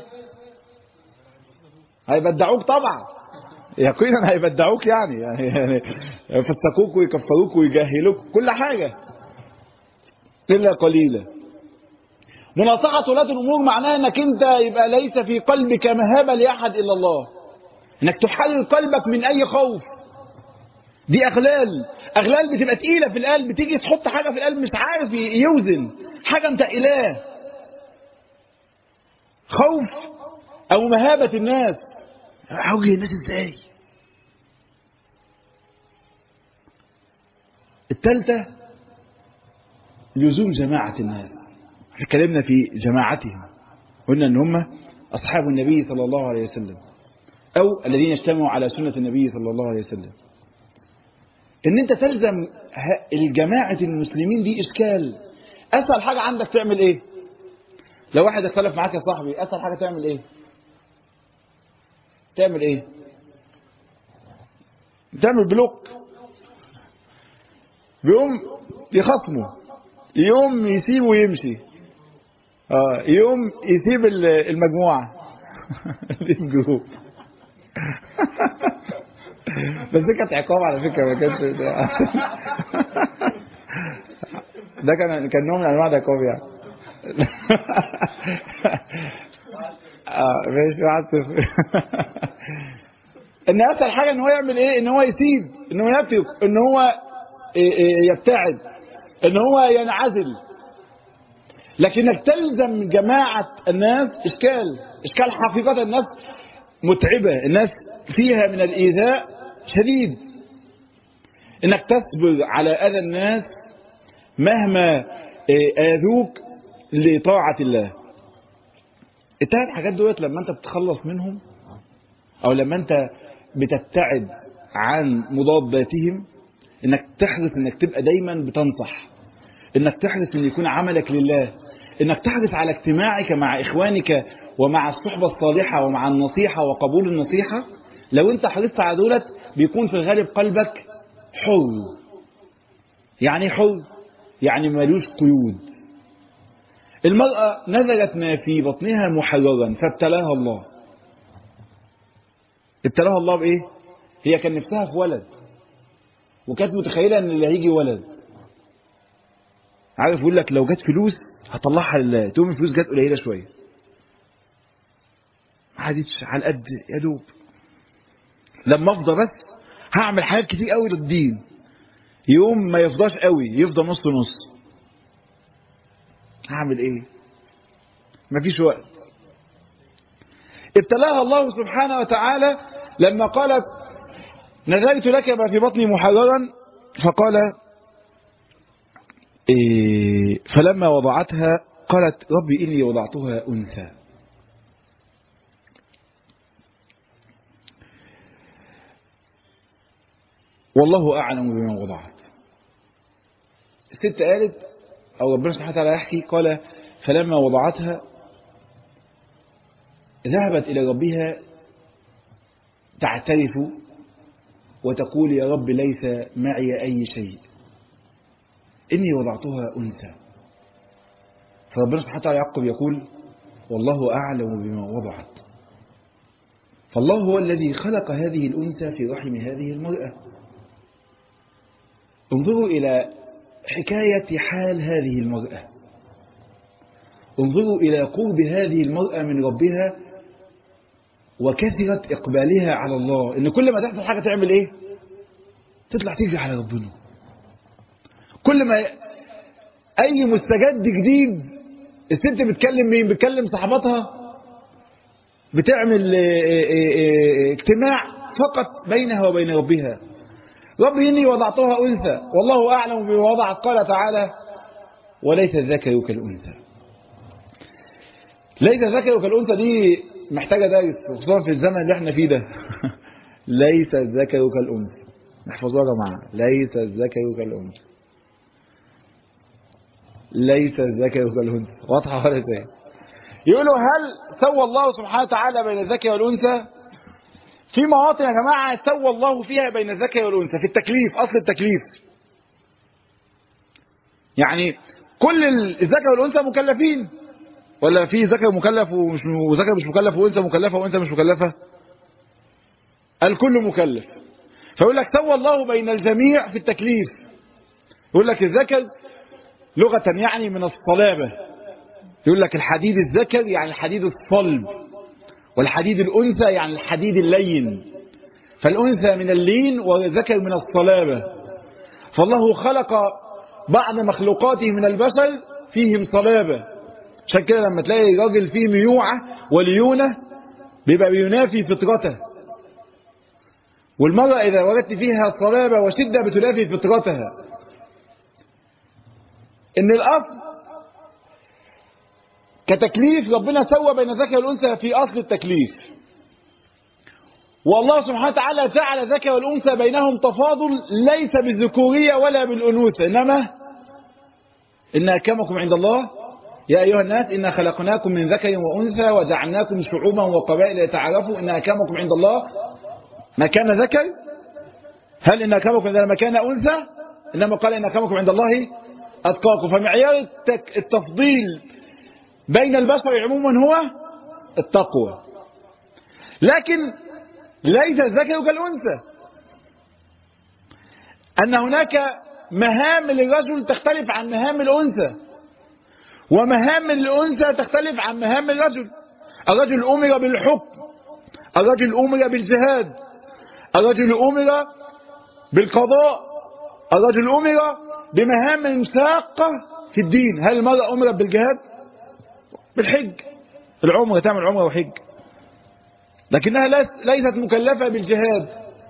[SPEAKER 1] هيبدعوك طبعا يقينا هيبدعوك يعني يعني, يعني يفسقوك ويكفروك ويجهلوك كل حاجة إلا قليلا مناصحة ولاة الأمور معناها أنك أنت يبقى ليس في قلبك مهابة لأحد إلا الله أنك تحرر قلبك من أي خوف دي أغلال أغلال بتبقى تقيلة في القلب تيجي تحط حاجة في القلب مش عارف يوزن حاجة متقلاه خوف أو مهابة الناس أوجه الناس إزاي الثالثة لزوم جماعة الناس اتكلمنا في جماعتهم قلنا ان هم اصحاب النبي صلى الله عليه وسلم او الذين اجتمعوا على سنه النبي صلى الله عليه وسلم ان انت تلزم الجماعه المسلمين دي اشكال اسهل حاجه عندك تعمل ايه لو واحد اختلف معاك يا صاحبي اسهل حاجه تعمل ايه تعمل ايه تعمل بلوك بيقوم يخصمه يوم يسيبه ويمشي اه يوم يسيب المجموعة الجروب بس دي كانت عقاب على فكرة ما كانش ده كان كان نوع من انواع العقاب يعني اه ماشي واحد صفر ان اسهل حاجه ان هو يعمل ايه ان هو يسيب ان هو يترك ان هو يبتعد ان هو ينعزل لكنك تلزم جماعة الناس إشكال إشكال حقيقة الناس متعبة الناس فيها من الإيذاء شديد إنك تصبر على أذى الناس مهما آذوك لطاعة الله الثلاث حاجات دولت لما أنت بتخلص منهم أو لما أنت بتبتعد عن مضاداتهم إنك تحرص إنك تبقى دايما بتنصح انك تحرص ان يكون عملك لله انك تحرص على اجتماعك مع اخوانك ومع الصحبة الصالحة ومع النصيحة وقبول النصيحة لو انت حرصت على دولت بيكون في الغالب قلبك حر يعني حر يعني ملوش قيود المرأة نزلت ما في بطنها محررا فابتلاها الله ابتلاها الله بإيه هي كان نفسها في ولد وكانت متخيلة ان اللي هيجي ولد عارف يقول لك لو جت فلوس هطلعها لله تقوم الفلوس جت قليلة شوية ما عادتش على قد يا دوب لما افضى بس هعمل حاجات كتير قوي للدين يوم ما يفضاش قوي يفضى نص نص هعمل ايه مفيش وقت ابتلاها الله سبحانه وتعالى لما قالت نذرت لك ما في بطني محررا فقال إيه فلما وضعتها قالت ربي إني وضعتها أنثى والله أعلم بما وضعت الست قالت أو ربنا سبحانه وتعالى يحكي قال فلما وضعتها ذهبت إلى ربها تعترف وتقول يا رب ليس معي أي شيء إني وضعتها أنثى فربنا سبحانه وتعالى يعقب يقول والله أعلم بما وضعت فالله هو الذي خلق هذه الأنثى في رحم هذه المرأة انظروا إلى حكاية حال هذه المرأة انظروا إلى قرب هذه المرأة من ربها وكثرة إقبالها على الله إن كل ما تحصل حاجة تعمل إيه تطلع تجري على ربنا كل ما أي مستجد جديد الست بتكلم مين بتكلم صاحباتها بتعمل اجتماع فقط بينها وبين ربها ربي إني وضعتها أنثى والله أعلم بما وضعت قال تعالى وليس الذكر كالأنثى ليس الذكر كالأنثى دي محتاجة درس خصوصا في الزمن اللي احنا فيه ده ليس الذكر كالأنثى نحفظها يا جماعة ليس الذكر كالأنثى ليس الذكر كالأنثى واضحة ولا ازاي يقولوا هل سوى الله سبحانه وتعالى بين الذكر والأنثى في مواطن يا جماعة سوى الله فيها بين الذكر والأنثى في التكليف أصل التكليف يعني كل الذكر والأنثى مكلفين ولا في ذكر مكلف ومش وذكر مش مكلف وانثى مكلفه وانثى مش مكلفه الكل مكلف فيقول لك سوى الله بين الجميع في التكليف يقول لك الذكر لغة يعني من الصلابة يقول لك الحديد الذكر يعني الحديد الصلب والحديد الأنثى يعني الحديد اللين فالأنثى من اللين والذكر من الصلابة فالله خلق بعض مخلوقاته من البشر فيهم صلابة عشان كده لما تلاقي راجل فيه ميوعة وليونة بيبقى بينافي فطرته والمرأة إذا وجدت فيها صلابة وشدة بتنافي فطرتها إن الأصل كتكليف ربنا سوى بين الذكر والأنثى في أصل التكليف والله سبحانه وتعالى جعل الذكر والأنثى بينهم تفاضل ليس بالذكورية ولا بالأنوثة إنما إن أكرمكم عند الله يا أيها الناس إنا خلقناكم من ذكر وأنثى وجعلناكم شعوبا وقبائل لتعارفوا إن أكرمكم عند الله ما كان ذكر هل إن أكرمكم عند الله ما كان أنثى إنما قال إن أكرمكم عند الله أتقاكم فمعيار التفضيل بين البشر عموما هو التقوى لكن ليس الذكر كالأنثى أن هناك مهام للرجل تختلف عن مهام الأنثى ومهام الأنثى تختلف عن مهام الرجل الرجل أمر بالحكم الرجل أمر بالجهاد الرجل أمر بالقضاء الرجل أمر بمهام ساقة في الدين هل المرأة أمرت بالجهاد بالحج العمرة تعمل عمرة وحج لكنها ليست مكلفة بالجهاد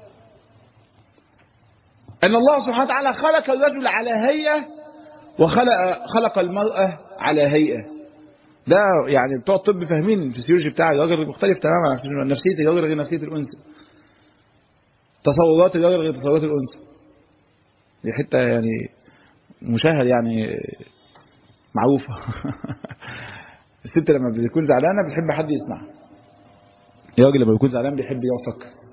[SPEAKER 1] أن الله سبحانه وتعالى خلق الرجل على هيئة وخلق خلق المرأة على هيئة ده يعني بتوع الطب فاهمين الفسيولوجي بتاع الراجل مختلف تماما عن نفسية الراجل غير نفسية الأنثى تصورات الراجل غير تصورات الأنثى دي حتة يعني مشاهد يعني معروفة الست لما بتكون زعلانة بتحب حد يسمعها الراجل لما بيكون زعلان بيحب يوفق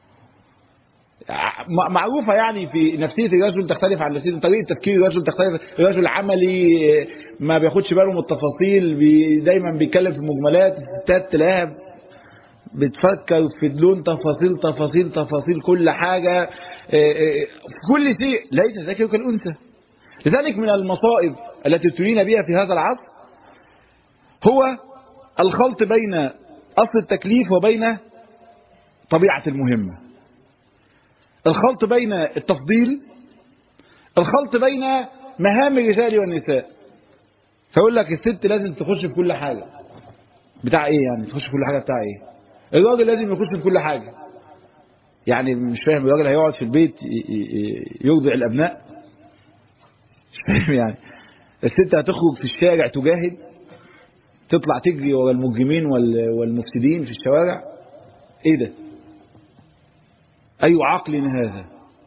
[SPEAKER 1] معروفة يعني في نفسية الرجل تختلف عن نفسية طريقة تفكير الرجل تختلف الرجل عملي ما بياخدش باله من التفاصيل بي دايما بيتكلم في مجملات الستات تلاقيها بتفكر في دلون تفاصيل تفاصيل تفاصيل كل حاجة في كل شيء ليس ذكر كالأنثى لذلك من المصائب التي ابتلينا بها في هذا العصر هو الخلط بين أصل التكليف وبين طبيعة المهمة الخلط بين التفضيل الخلط بين مهام الرجال والنساء فيقول لك الست لازم تخش في كل حاجة بتاع ايه يعني تخش في كل حاجة بتاع ايه الراجل لازم يخش في كل حاجة يعني مش فاهم الراجل هيقعد في البيت يرضع الابناء مش فاهم يعني الست هتخرج في الشارع تجاهد تطلع تجري ورا المجرمين والمفسدين في الشوارع ايه ده اي عقل هذا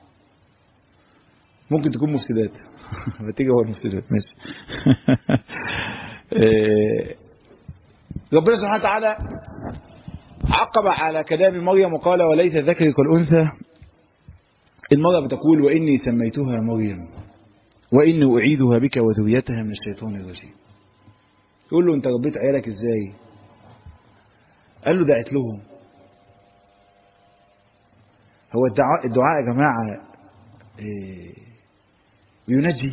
[SPEAKER 1] ممكن تكون مفسدات فتيجي هو المفسدات ماشي ربنا سبحانه وتعالى عقب على كلام مريم وقال وليس ذكر كالأنثى المرأة بتقول وإني سميتها مريم وإني أعيدها بك وذريتها من الشيطان الرجيم يقول له أنت ربيت عيالك إزاي قال له دعت لهم هو الدعاء, الدعاء يا جماعة بينجي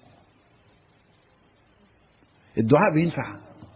[SPEAKER 1] الدعاء بينفع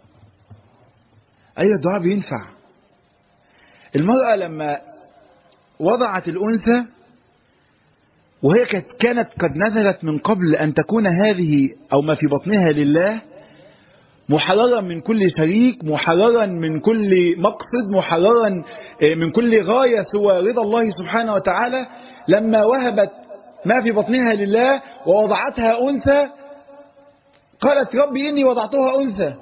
[SPEAKER 1] أيوة الدعاء بينفع المرأة لما وضعت الأنثى وهي كانت قد نذرت من قبل أن تكون هذه أو ما في بطنها لله محررا من كل شريك محررا من كل مقصد محررا من كل غاية سوى رضا الله سبحانه وتعالى لما وهبت ما في بطنها لله ووضعتها أنثى قالت ربي إني وضعتها أنثى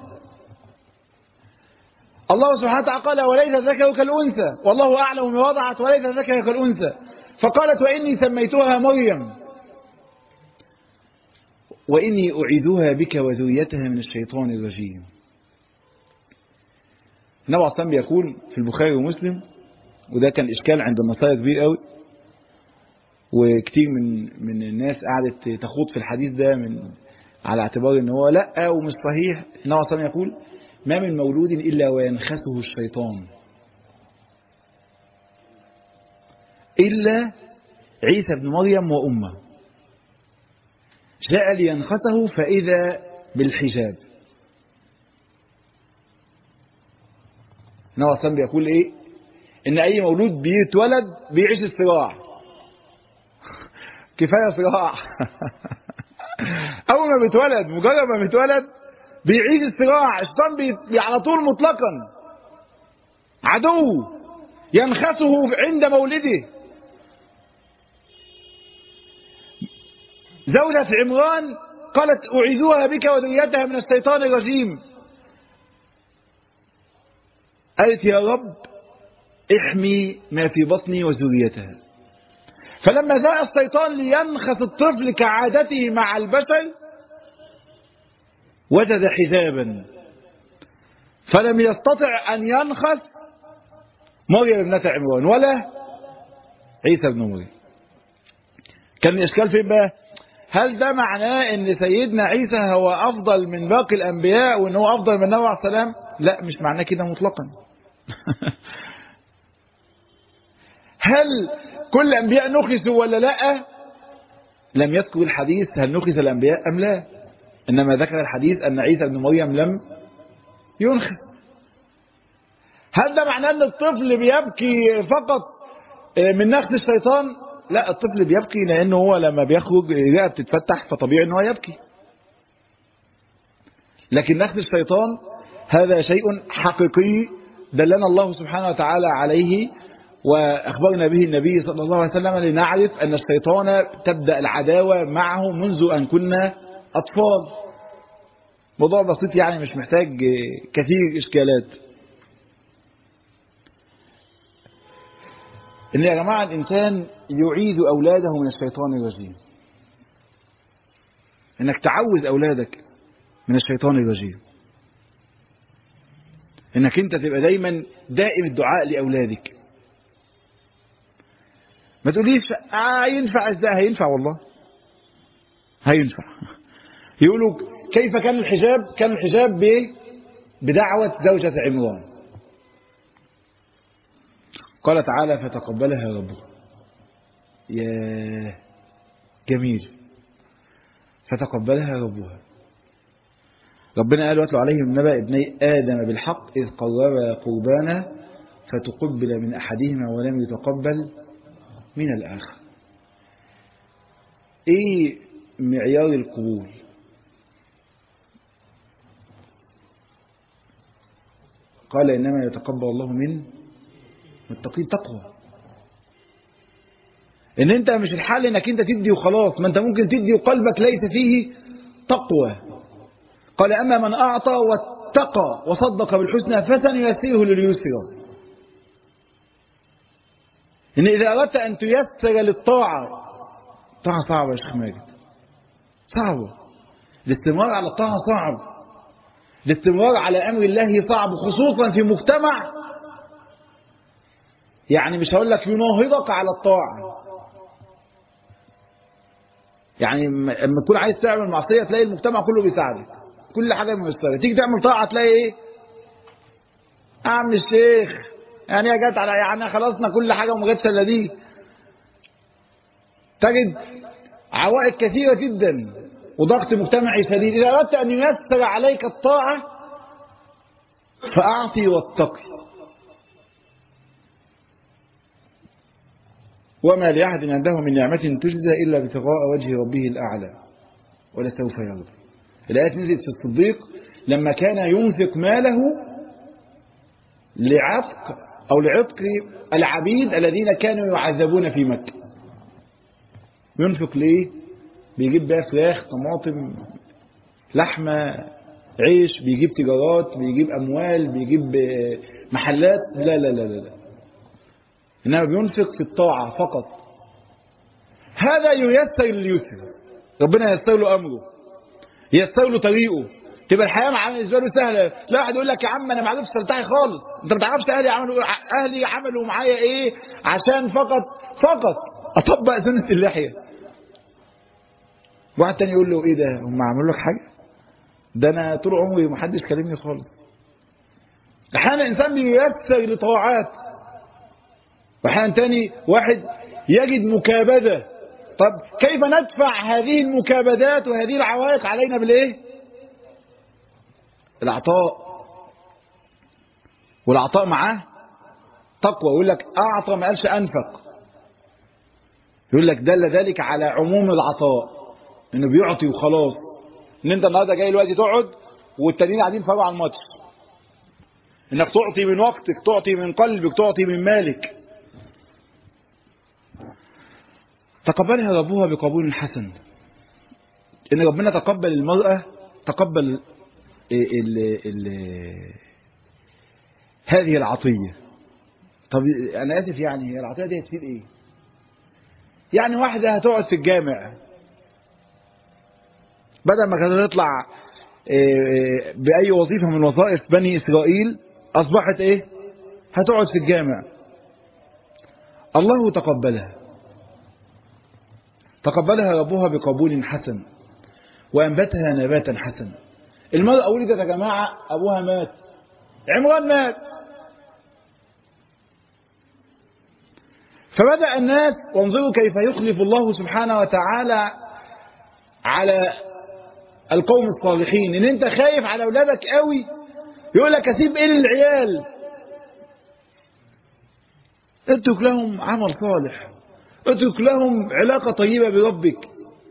[SPEAKER 1] الله سبحانه وتعالى قال وليس ذكر كالأنثى والله أعلم ما وضعت وليس ذكر كالأنثى فقالت وإني سميتها مريم وإني أعيدها بك وذريتها من الشيطان الرجيم النبي عليه الصلاة بيقول في البخاري ومسلم وده كان إشكال عند النصارى كبير قوي وكتير من من الناس قعدت تخوض في الحديث ده من على اعتبار ان هو لا ومش صحيح النبي عليه الصلاة يقول ما من مولود إلا وينخسه الشيطان إلا عيسى بن مريم وأمه جاء لينخسه فإذا بالحجاب النبي صلى بيقول إيه إن أي مولود بيتولد بيعيش الصراع كفاية صراع أول ما بيتولد مجرد ما بيتولد بيعيش الصراع الشيطان بي على طول مطلقا عدو ينخسه عند مولده زوجة عمران قالت أعيذوها بك وذريتها من الشيطان الرجيم قالت يا رب احمي ما في بطني وذريتها فلما جاء الشيطان لينخس الطفل كعادته مع البشر وجد حجابا فلم يستطع أن ينخس مريم ابنة عمران ولا عيسى بن مريم كان الإشكال فين بقى هل ده معناه ان سيدنا عيسى هو افضل من باقي الانبياء وان هو افضل من النبي عليه السلام لا مش معناه كده مطلقا هل كل الانبياء نخسوا ولا لا لم يذكر الحديث هل نخس الانبياء ام لا انما ذكر الحديث ان عيسى بن مريم لم ينخس هل ده معناه ان الطفل بيبكي فقط من نخس الشيطان لا الطفل بيبكي لانه هو لما بيخرج الرئه بتتفتح فطبيعي ان هو يبكي لكن نخس الشيطان هذا شيء حقيقي دلنا الله سبحانه وتعالى عليه واخبرنا به النبي صلى الله عليه وسلم لنعرف ان الشيطان تبدا العداوه معه منذ ان كنا اطفال موضوع بسيط يعني مش محتاج كثير اشكالات ان يا جماعه الانسان يعيد اولاده من الشيطان الرجيم انك تعوز اولادك من الشيطان الرجيم انك انت تبقى دايما دائم الدعاء لاولادك ما تقوليش آه ينفع ازاي هينفع والله هينفع يقولوا كيف كان الحجاب كان الحجاب بايه بدعوة زوجة عمران قال تعالى فتقبلها ربها يا جميل فتقبلها ربها ربنا قال واتلو عليهم نبأ ابني آدم بالحق إذ قربا قربانا فتقبل من أحدهما ولم يتقبل من الآخر إيه معيار القبول قال إنما يتقبل الله من متقين تقوى ان انت مش الحل انك انت تدي وخلاص ما انت ممكن تدي وقلبك ليس فيه تقوى قال اما من اعطى واتقى وصدق بالحسنى فسنيسره لليسرى ان اذا اردت ان تيسر للطاعه طاعه صعبه يا شيخ ماجد صعبه الاستمرار على الطاعه صعب الاستمرار على امر الله صعب خصوصا في مجتمع يعني مش هقول لك يناهضك على الطاعه يعني لما تكون عايز تعمل معصيه تلاقي المجتمع كله بيساعدك كل حاجه ميسره تيجي تعمل طاعه تلاقي ايه عم الشيخ يعني هي جت على يعني خلصنا كل حاجه وما جاتش الا دي تجد عوائق كثيره جدا وضغط مجتمعي شديد اذا اردت ان ييسر عليك الطاعه فاعطي واتقي وما لأحد عنده من نعمة تجزى إلا ابتغاء وجه ربه الأعلى ولسوف يرضى الآيات نزلت في الصديق لما كان ينفق ماله لعتق أو لعتق العبيد الذين كانوا يعذبون في مكة ينفق ليه بيجيب بقى فراخ طماطم لحمة عيش بيجيب تجارات بيجيب أموال بيجيب محلات لا لا لا لا, لا. إنما بينفق في الطاعة فقط هذا ييسر لليسر ربنا ييسر له أمره ييسر له طريقه تبقى الحياة معاه بالنسبة له سهلة لا واحد يقول لك يا عم أنا ما عرفتش أرتاحي خالص أنت ما تعرفش أهلي عملوا أهلي عملوا معايا إيه عشان فقط فقط أطبق سنة اللحية واحد تاني يقول له إيه ده هم عملوا لك حاجة ده أنا طول عمري ما حدش كلمني خالص أحيانا الإنسان بييسر لطاعات واحيانا تاني واحد يجد مكابدة طب كيف ندفع هذه المكابدات وهذه العوائق علينا بالايه العطاء والعطاء معاه تقوى يقول لك اعطى ما قالش انفق يقول لك دل ذلك على عموم العطاء انه بيعطي وخلاص ان انت النهارده جاي دلوقتي تقعد والتانيين قاعدين يتفرجوا على الماتش انك تعطي من وقتك تعطي من قلبك تعطي من مالك تقبلها ربها بقبول حسن ان ربنا تقبل المرأة تقبل ال ال هذه العطية طب انا اسف يعني هي العطية دي هتفيد ايه يعني واحدة هتقعد في الجامع بدل ما كانت تطلع بأي وظيفة من وظائف بني إسرائيل أصبحت إيه هتقعد في الجامع الله تقبلها تقبلها ربها بقبول حسن وأنبتها نباتا حسنا المرأة ولدت يا جماعة أبوها مات عمران مات فبدأ الناس وانظروا كيف يخلف الله سبحانه وتعالى على القوم الصالحين ان انت خايف على اولادك قوي يقول لك اسيب ايه للعيال اترك لهم عمل صالح اترك لهم علاقة طيبة بربك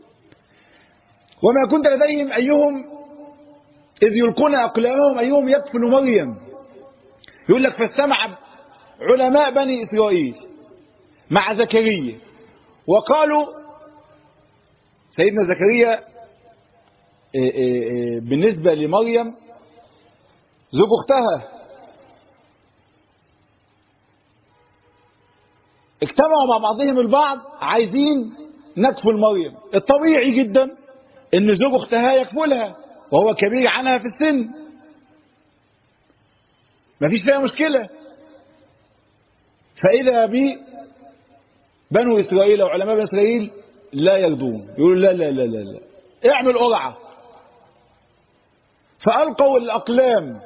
[SPEAKER 1] وما كنت لديهم أيهم إذ يلقون أقلامهم أيهم يكفل مريم يقول لك فاستمع علماء بني إسرائيل مع زكريا وقالوا سيدنا زكريا بالنسبة لمريم زوج أختها اجتمعوا مع بعضهم البعض عايزين نكفل مريم الطبيعي جدا ان زوج اختها يكفلها وهو كبير عنها في السن مفيش فيها مشكلة فإذا بي بنو إسرائيل أو علماء بني إسرائيل لا يرضون يقولوا لا لا لا لا لا اعمل قرعة فألقوا الأقلام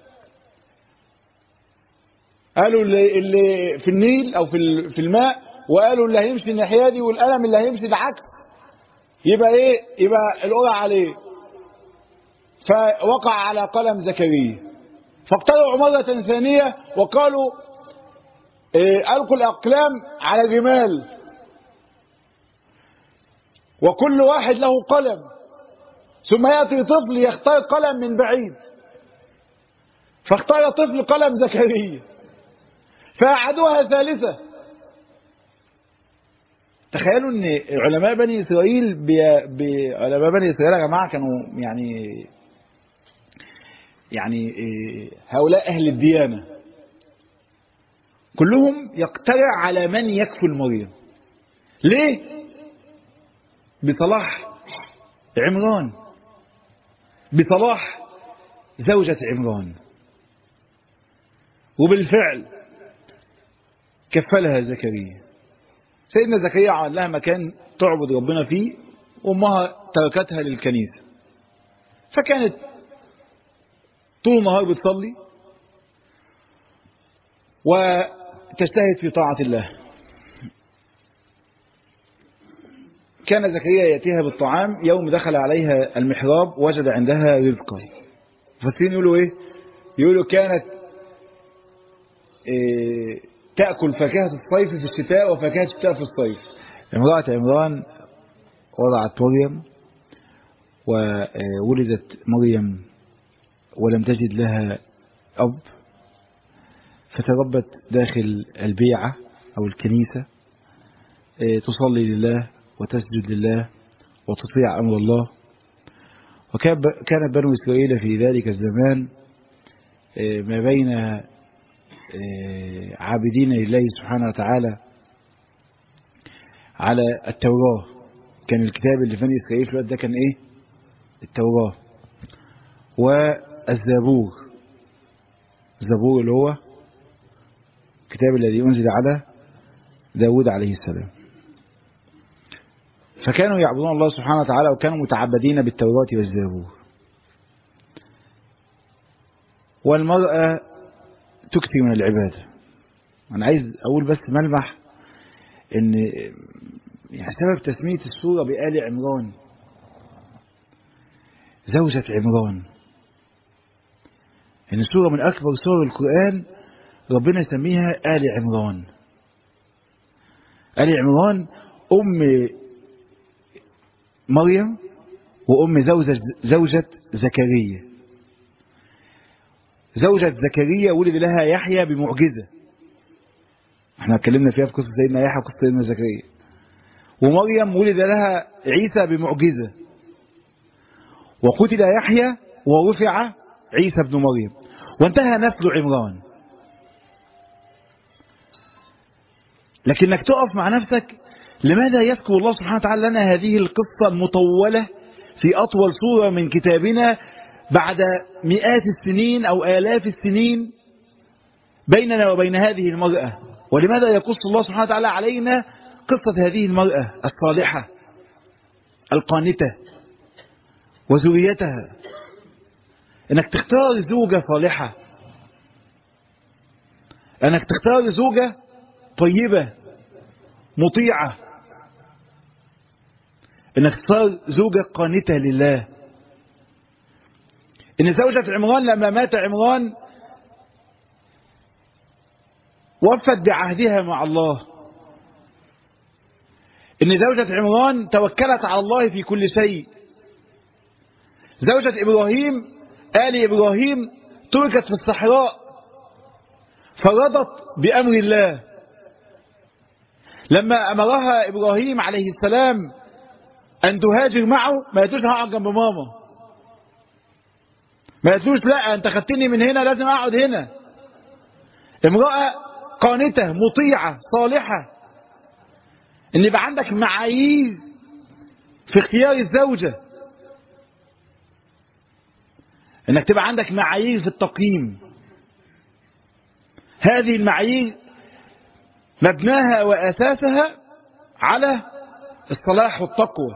[SPEAKER 1] قالوا اللي, اللي في النيل أو في في الماء وقالوا اللي هيمشي الناحية دي والقلم اللي هيمشي العكس يبقى إيه يبقى القرعة عليه فوقع على قلم زكريا فاقترعوا مرة ثانية وقالوا إيه ألقوا الأقلام على الرمال وكل واحد له قلم ثم يأتي طفل يختار قلم من بعيد فاختار طفل قلم زكريا فأعادوها ثالثة تخيلوا ان علماء بني اسرائيل بي... بي... علماء بني اسرائيل يا جماعه كانوا يعني يعني هؤلاء اهل الديانه كلهم يقترع على من يكفل مريم ليه بصلاح عمران بصلاح زوجة عمران وبالفعل كفلها زكريا سيدنا زكريا عمل لها مكان تعبد ربنا فيه وامها تركتها للكنيسة فكانت طول النهار بتصلي وتجتهد في طاعة الله كان زكريا يأتيها بالطعام يوم دخل عليها المحراب وجد عندها رزقا المفسرين يقولوا ايه يقولوا كانت إيه تأكل فاكهة الصيف في الشتاء وفاكهة الشتاء في الصيف امرأة عمران وضعت مريم وولدت مريم ولم تجد لها أب فتربت داخل البيعة أو الكنيسة تصلي لله وتسجد لله وتطيع أمر الله وكان بنو إسرائيل في ذلك الزمان ما بين عابدين لله سبحانه وتعالى على التوراة كان الكتاب اللي في بني إسرائيل في الوقت ده كان إيه التوراة والزبور الزبور اللي هو الكتاب الذي أنزل على داود عليه السلام فكانوا يعبدون الله سبحانه وتعالى وكانوا متعبدين بالتوراة والزبور والمرأة تكثر من العبادة أنا عايز أقول بس ملمح إن يعني سبب تسمية السورة بآل عمران زوجة عمران إن السورة من أكبر سور القرآن ربنا يسميها آل عمران آل عمران أم مريم وأم زوجة, زوجة زكريا زوجة زكريا ولد لها يحيى بمعجزة احنا اتكلمنا فيها في قصة سيدنا يحيى وقصة سيدنا زكريا ومريم ولد لها عيسى بمعجزة وقتل يحيى ورفع عيسى ابن مريم وانتهى نسل عمران لكنك تقف مع نفسك لماذا يذكر الله سبحانه وتعالى لنا هذه القصة المطولة في أطول سورة من كتابنا بعد مئات السنين أو آلاف السنين بيننا وبين هذه المرأة ولماذا يقص الله سبحانه وتعالى علينا قصة هذه المرأة الصالحة القانتة وزوجيتها انك تختار زوجة صالحة انك تختار زوجة طيبة مطيعة انك تختار زوجة قانتة لله ان زوجة عمران لما مات عمران وفت بعهدها مع الله ان زوجة عمران توكلت على الله في كل شيء زوجة ابراهيم آل ابراهيم تركت في الصحراء فرضت بامر الله لما امرها ابراهيم عليه السلام ان تهاجر معه ما قالتوش هقعد جنب ماما ما قالتوش لا انت خدتني من هنا لازم اقعد هنا امرأة قانتة مطيعة صالحة ان يبقى عندك معايير في اختيار الزوجة انك تبقى عندك معايير في التقييم هذه المعايير مبناها واساسها على الصلاح والتقوى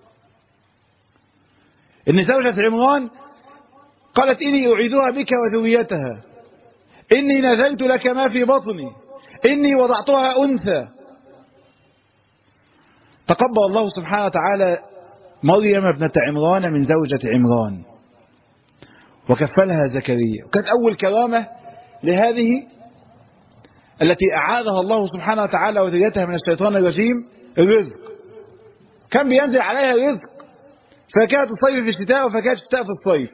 [SPEAKER 1] ان زوجة عمران قالت اني اعيذها بك وذريتها اني نذرت لك ما في بطني اني وضعتها انثى تقبل الله سبحانه وتعالى مريم ابنة عمران من زوجة عمران وكفلها زكريا وكانت أول كرامة لهذه التي أعاذها الله سبحانه وتعالى وذريتها من الشيطان الرجيم الرزق كان بينزل عليها رزق فكانت الصيف في الشتاء وفكانت الشتاء في الصيف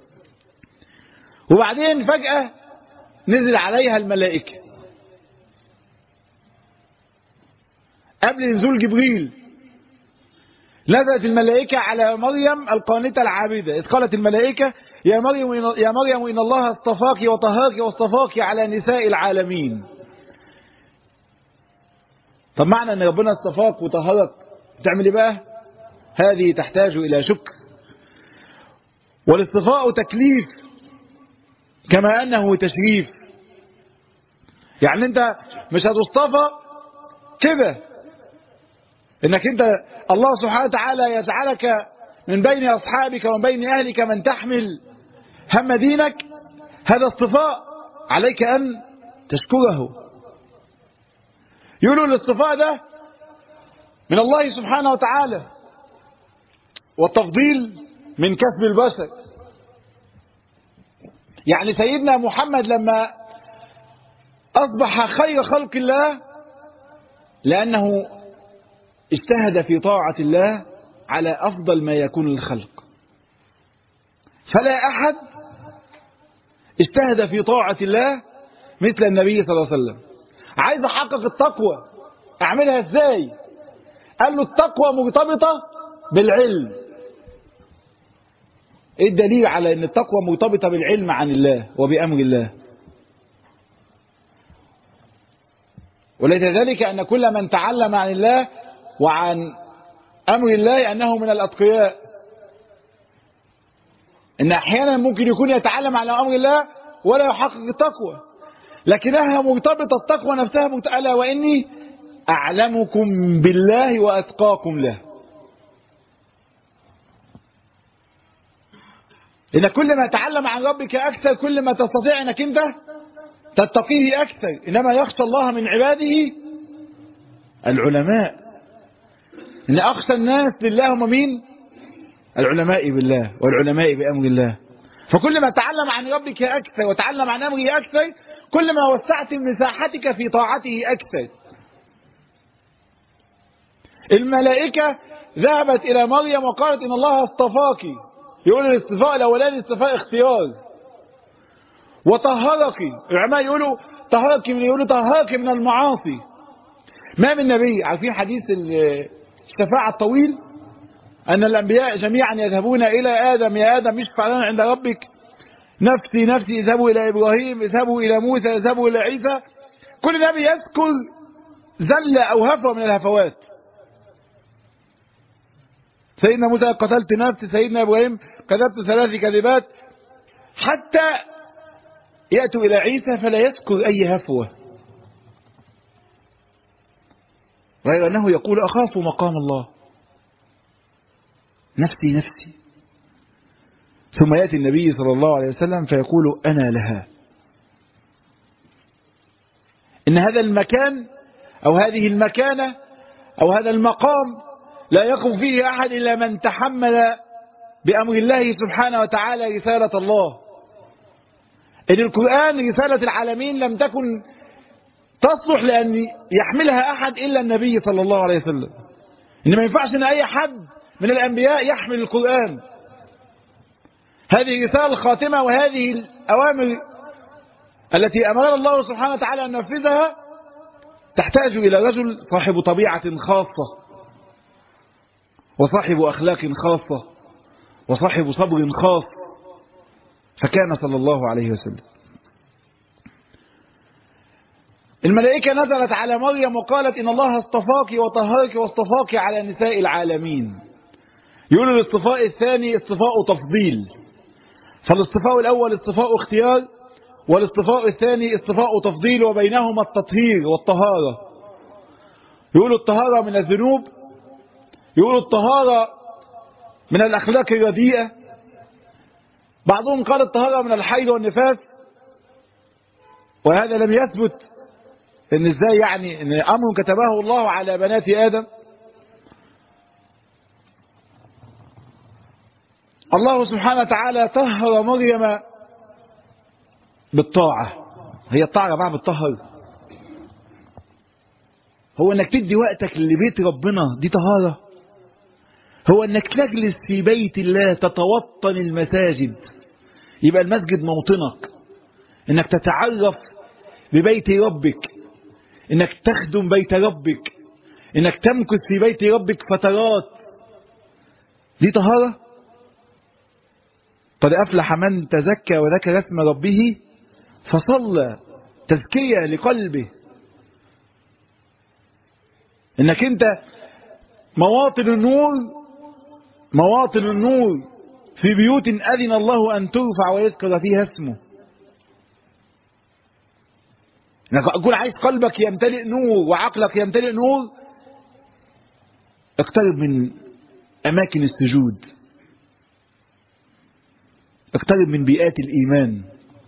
[SPEAKER 1] وبعدين فجأة نزل عليها الملائكة قبل نزول جبريل نزلت الملائكة على مريم القانتة العابدة إذ قالت الملائكة يا مريم يا مريم إن الله اصطفاك وطهاك واصطفاك على نساء العالمين طب معنى أن ربنا اصطفاك وطهرك تعمل إيه بقى هذه تحتاج إلى شكر والاصطفاء تكليف كما أنه تشريف يعني أنت مش هتصطفى كده انك انت الله سبحانه وتعالى يجعلك من بين اصحابك ومن بين اهلك من تحمل هم دينك هذا اصطفاء عليك ان تشكره يقولوا الاصطفاء ده من الله سبحانه وتعالى والتفضيل من كسب البشر يعني سيدنا محمد لما اصبح خير خلق الله لانه اجتهد في طاعة الله على أفضل ما يكون الخلق فلا أحد اجتهد في طاعة الله مثل النبي صلى الله عليه وسلم عايز أحقق التقوى أعملها إزاي قال له التقوى مرتبطة بالعلم ايه الدليل على ان التقوى مرتبطة بالعلم عن الله وبأمر الله وليس ذلك أن كل من تعلم عن الله وعن أمر الله أنه من الأتقياء إن أحيانا ممكن يكون يتعلم على أمر الله ولا يحقق التقوى لكنها مرتبطة التقوى نفسها متألة وإني أعلمكم بالله وأتقاكم له إن كل ما تعلم عن ربك أكثر كل ما تستطيع أنك أنت تتقيه أكثر إنما يخشى الله من عباده العلماء إن أخشى الناس لله هم مين العلماء بالله والعلماء بأمر الله فكل ما تعلم عن ربك أكثر وتعلم عن أمره أكثر كل ما وسعت مساحتك في طاعته أكثر الملائكة ذهبت إلى مريم وقالت إن الله اصطفاك يقول الاصطفاء الأولاني اصطفاء اختيار وطهرك العلماء يقولوا طهرك من يقولوا طهرك من المعاصي ما من نبي عارفين حديث الشفاعة الطويل أن الأنبياء جميعا يذهبون إلى آدم يا آدم اشفع لنا عند ربك نفسي نفسي اذهبوا إلى إبراهيم اذهبوا إلى موسى اذهبوا إلى عيسى كل نبي يذكر زلة أو هفوة من الهفوات سيدنا موسى قتلت نفسي سيدنا إبراهيم كذبت ثلاث كذبات حتى يأتوا إلى عيسى فلا يذكر أي هفوة غير أنه يقول أخاف مقام الله نفسي نفسي ثم يأتي النبي صلى الله عليه وسلم فيقول أنا لها إن هذا المكان أو هذه المكانة أو هذا المقام لا يقف فيه أحد إلا من تحمل بأمر الله سبحانه وتعالى رسالة الله إن القرآن رسالة العالمين لم تكن تصلح لأن يحملها أحد إلا النبي صلى الله عليه وسلم إن ما ينفعش أن أي حد من الأنبياء يحمل القرآن هذه رسالة الخاتمة وهذه الأوامر التي أمرنا الله سبحانه وتعالى أن ننفذها تحتاج إلى رجل صاحب طبيعة خاصة وصاحب أخلاق خاصة وصاحب صبر خاص فكان صلى الله عليه وسلم الملائكة نزلت على مريم وقالت إن الله اصطفاك وطهرك واصطفاك على نساء العالمين يقول الاصطفاء الثاني اصطفاء تفضيل فالاصطفاء الأول اصطفاء اختيار والاصطفاء الثاني اصطفاء تفضيل وبينهما التطهير والطهارة يقولوا الطهارة من الذنوب يقولوا الطهارة من الأخلاق الرديئة بعضهم قال الطهارة من الحيض والنفاس وهذا لم يثبت ان ازاي يعني ان امر كتبه الله على بنات ادم الله سبحانه وتعالى طهر مريم بالطاعة هي الطاعة يا جماعة بتطهر هو انك تدي وقتك لبيت ربنا دي طهارة هو انك تجلس في بيت الله تتوطن المساجد يبقى المسجد موطنك انك تتعرف ببيت ربك انك تخدم بيت ربك انك تمكث في بيت ربك فترات دي طهارة قد أفلح من تزكى وذكر اسم ربه فصلى تزكية لقلبه انك انت مواطن النور مواطن النور في بيوت أذن الله أن ترفع ويذكر فيها اسمه انك اقول عايز قلبك يمتلئ نور وعقلك يمتلئ نور اقترب من اماكن السجود اقترب من بيئات الايمان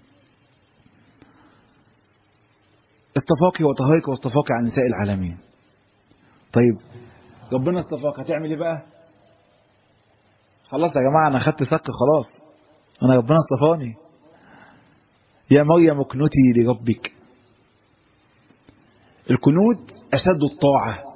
[SPEAKER 1] اصطفاك وطهارك واصطفاك عن نساء العالمين طيب ربنا اصطفاك هتعمل ايه بقى خلاص يا جماعه انا خدت سك خلاص انا ربنا اصطفاني يا مريم اقنتي لربك الكنوت أشد الطاعة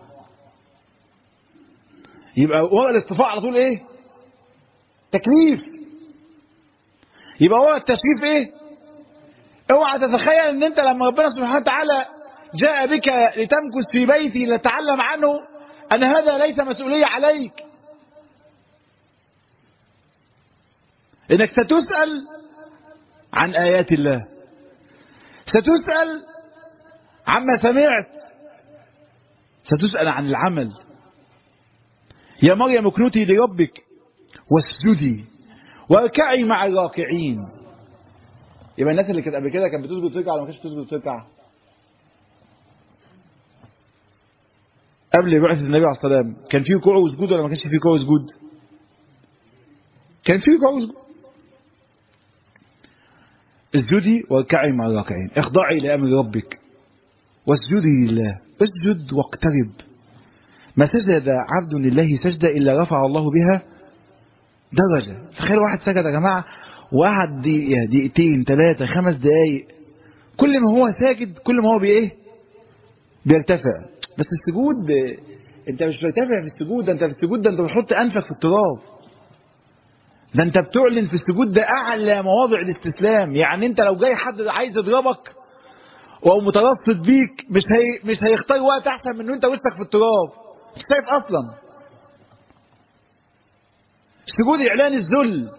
[SPEAKER 1] يبقى ورا الاصطفاء على طول ايه تكليف يبقى ورا التشريف ايه اوعى تتخيل ان انت لما ربنا سبحانه وتعالى جاء بك لتمكث في بيتي لتعلم عنه ان هذا ليس مسؤولية عليك انك ستسأل عن ايات الله ستسأل عما سمعت ستسأل عن العمل يا مريم اكنتي لربك واسجدي واركعي مع الراكعين يبقى الناس اللي كانت قبل كده كانت بتسجد وتركع ولا ما كانتش بتسجد وتركع قبل بعثة النبي عليه الصلاة والسلام كان فيه ركوع وسجود ولا ما كانش فيه ركوع وسجود كان فيه ركوع وسجود اسجدي واركعي مع الراكعين اخضعي لامر ربك واسجدي لله اسجد واقترب ما سجد عبد لله سجدة إلا رفع الله بها درجة تخيل واحد سجد يا جماعة وقعد دقيقة دقيقتين ثلاثة خمس دقايق كل ما هو ساجد كل ما هو بإيه بيرتفع بس السجود انت مش بترتفع في السجود ده انت في السجود ده انت بتحط انفك في التراب ده انت بتعلن في السجود ده اعلى مواضع الاستسلام يعني انت لو جاي حد عايز يضربك وهو مترصد بيك مش هي مش هيختار وقت احسن من انت وسطك في التراب مش شايف اصلا السجود اعلان الذل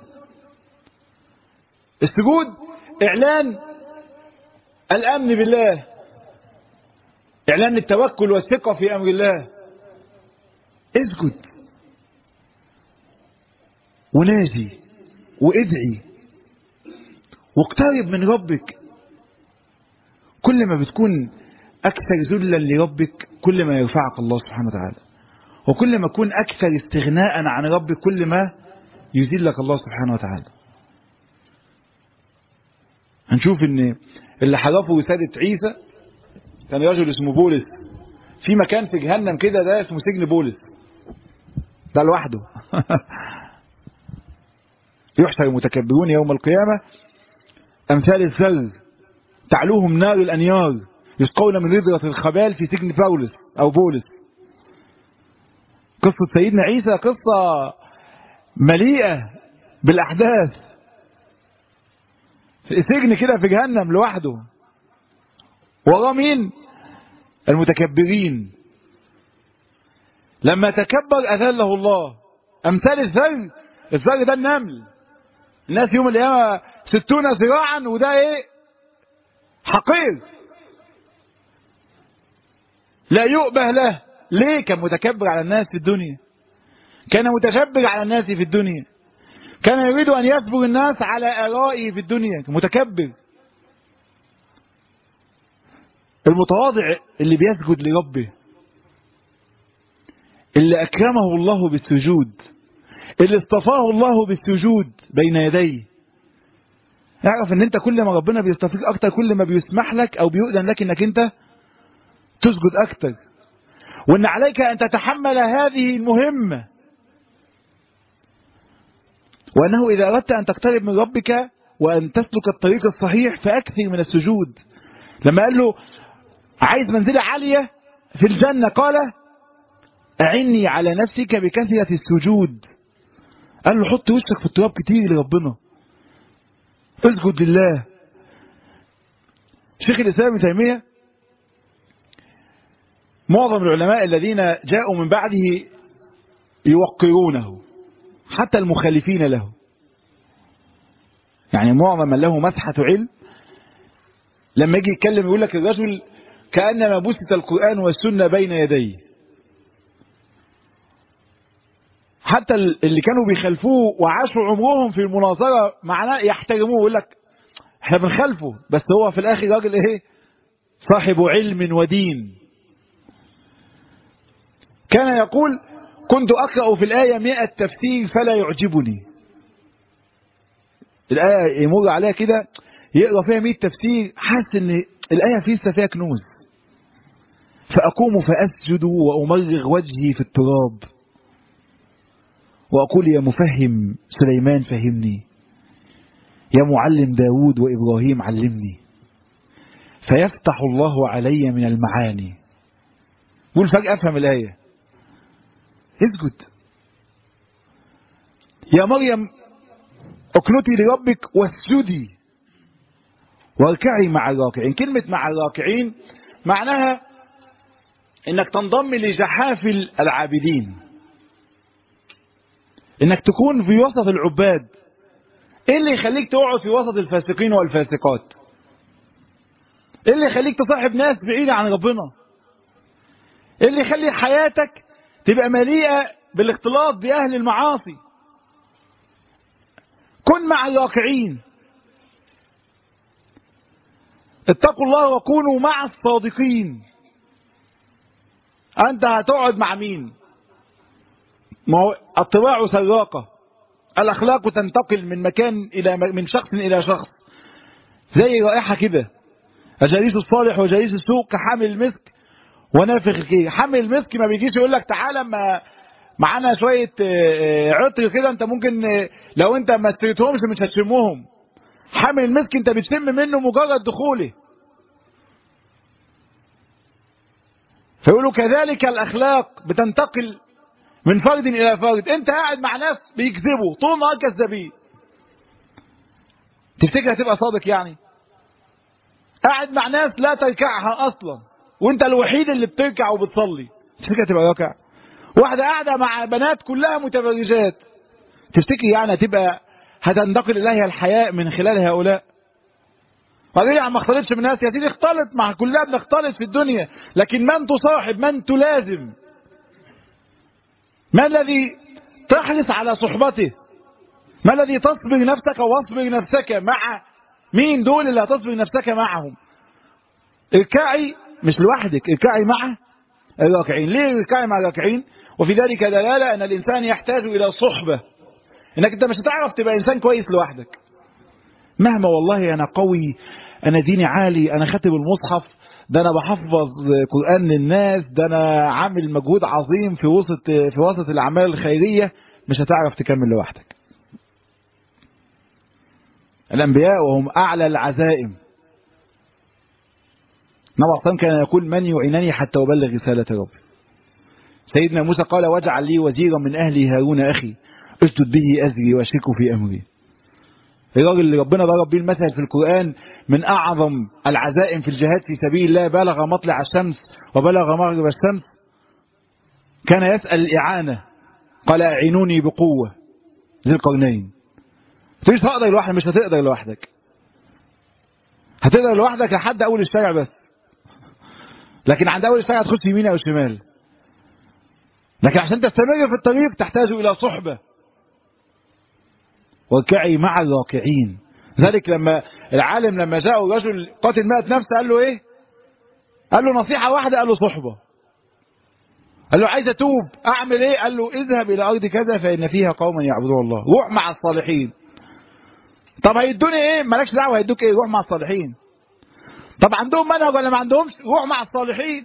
[SPEAKER 1] السجود اعلان الامن بالله اعلان التوكل والثقه في امر الله اسجد وناجي وادعي واقترب من ربك كل ما بتكون أكثر ذلا لربك كل ما يرفعك الله سبحانه وتعالى وكل ما تكون أكثر استغناء عن ربك كل ما يذلك الله سبحانه وتعالى هنشوف ان اللي حذفوا رسالة عيسى كان رجل اسمه بولس في مكان في جهنم كده ده اسمه سجن بولس ده لوحده يحشر المتكبرون يوم القيامة أمثال الزر تعلوهم نار الأنيار يسقون من رضرة الخبال في سجن بولس أو بولس قصة سيدنا عيسى قصة مليئة بالأحداث سجن كده في جهنم لوحده وراه مين المتكبرين لما تكبر أذله الله أمثال الذر الذر ده النمل الناس يوم القيامة ستون ذراعا وده ايه حقير لا يؤبه له ليه كان متكبر على الناس في الدنيا كان متشبر على الناس في الدنيا كان يريد أن يجبر الناس على آرائه في الدنيا متكبر المتواضع اللي بيسجد لربه اللي أكرمه الله بالسجود اللي اصطفاه الله بالسجود بين يديه اعرف ان انت كل ما ربنا بيصطفيك اكتر كل ما بيسمح لك او بيؤذن لك انك انت تسجد اكتر وان عليك ان تتحمل هذه المهمة وانه اذا اردت ان تقترب من ربك وان تسلك الطريق الصحيح فاكثر من السجود لما قال له عايز منزلة عالية في الجنة قال أعني على نفسك بكثرة السجود قال له حط وشك في التراب كتير لربنا اسجد لله شيخ الإسلام ابن تيمية معظم العلماء الذين جاءوا من بعده يوقرونه حتى المخالفين له يعني معظم من له مسحة علم لما يجي يتكلم يقول لك الرجل كأنما بثت القرآن والسنة بين يديه حتى اللي كانوا بيخالفوه وعاشوا عمرهم في المناظرة معناه يحترموه يقول لك احنا بنخالفه بس هو في الآخر راجل ايه صاحب علم ودين كان يقول كنت أقرأ في الآية مئة تفسير فلا يعجبني الآية يمر عليها كده يقرأ فيها مئة تفسير حاسس ان الآية فيها فيها كنوز فأقوم فأسجد وأمرغ وجهي في التراب وأقول يا مفهم سليمان فهمني يا معلم داود وإبراهيم علمني فيفتح الله علي من المعاني قول فجأة أفهم الآية اسجد يا مريم اقنتي لربك واسجدي واركعي مع الراكعين كلمة مع الراكعين معناها انك تنضم لجحافل العابدين انك تكون في وسط العباد ايه اللي يخليك تقعد في وسط الفاسقين والفاسقات ايه اللي يخليك تصاحب ناس بعيدة عن ربنا ايه اللي يخلي حياتك تبقى مليئة بالاختلاط بأهل المعاصي كن مع الواقعين اتقوا الله وكونوا مع الصادقين أنت هتقعد مع مين ما هو الطباع سراقة الأخلاق تنتقل من مكان إلى من شخص إلى شخص زي رائحة كده الجليس الصالح وجليس السوء كحامل المسك ونافخ الكيك حامل المسك ما بيجيش يقول لك تعالى ما معانا شوية عطر كده انت ممكن لو انت ما اشتريتهمش مش هتشمهم حامل المسك انت بتشم منه مجرد دخوله فيقولوا كذلك الأخلاق بتنتقل من فرد إلى فرد أنت قاعد مع ناس بيكذبوا طول النهار كذابين تفتكر هتبقى صادق يعني قاعد مع ناس لا تركعها أصلا وانت الوحيد اللي بتركع وبتصلي تفتكر هتبقى راكع واحدة قاعدة مع بنات كلها متبرجات تفتكر يعني هتبقى هتنتقل إليها الحياء من خلال هؤلاء وبعدين يعني ما اختلطش بالناس يا سيدي اختلط مع كلنا بنختلط في الدنيا لكن من تصاحب من تلازم ما الذي تحرص على صحبته ما الذي تصبر نفسك واصبر نفسك مع مين دول اللي هتصبر نفسك معهم اركعي مش لوحدك اركعي مع الراكعين ليه اركعي مع الراكعين وفي ذلك دلالة ان الانسان يحتاج الى صحبة انك انت مش هتعرف تبقى انسان كويس لوحدك مهما والله انا قوي انا ديني عالي انا خاتم المصحف ده انا بحفظ قرآن للناس ده انا عامل مجهود عظيم في وسط في وسط الاعمال الخيرية مش هتعرف تكمل لوحدك الانبياء وهم اعلى العزائم النبي صلى كان يقول من يعينني حتى أبلغ رسالة ربي سيدنا موسى قال واجعل لي وزيرا من أهلي هارون أخي اشدد به أزري واشركه في أمري الراجل اللي ربنا ضرب به المثل في القرآن من أعظم العزائم في الجهاد في سبيل الله بلغ مطلع الشمس وبلغ مغرب الشمس كان يسأل الإعانة قال أعينوني بقوة ذي القرنين تقولش هقدر لوحدك مش هتقدر لوحدك هتقدر لوحدك لحد أول الشارع بس لكن عند أول الشارع هتخش يمين أو شمال لكن عشان تستمر في الطريق تحتاج إلى صحبة واركعي مع الراكعين ذلك لما العالم لما جاء الرجل قاتل مئة نفس قال له ايه قال له نصيحة واحدة قال له صحبة قال له عايز اتوب اعمل ايه قال له اذهب الى ارض كذا فان فيها قوما يعبدون الله روح مع الصالحين طب هيدوني ايه مالكش دعوه هيدوك ايه روح مع الصالحين طب عندهم منهج ولا ما عندهمش روح مع الصالحين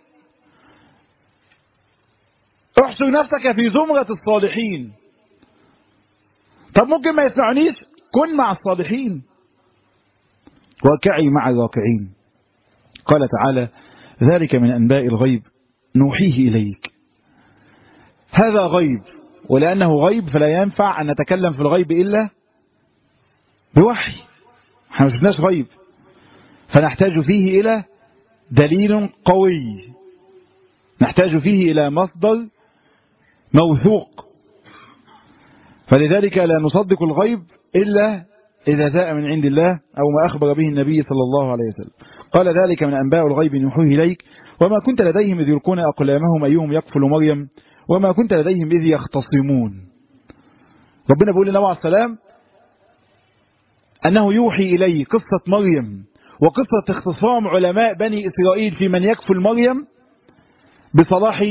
[SPEAKER 1] احصر نفسك في زمرة الصالحين طب ممكن ما يسمعنيش كن مع الصالحين واركعي مع الراكعين قال تعالى ذلك من أنباء الغيب نوحيه إليك هذا غيب ولأنه غيب فلا ينفع أن نتكلم في الغيب إلا بوحي احنا ما شفناش غيب فنحتاج فيه إلى دليل قوي نحتاج فيه إلى مصدر موثوق فلذلك لا نصدق الغيب إلا إذا جاء من عند الله أو ما أخبر به النبي صلى الله عليه وسلم قال ذلك من أنباء الغيب نوحيه إليك وما كنت لديهم إذ يلقون أقلامهم أيهم يكفل مريم وما كنت لديهم إذ يختصمون ربنا بيقول لنا عليه السلام أنه يوحي إليه قصة مريم وقصة اختصام علماء بني إسرائيل في من يكفل مريم بصلاح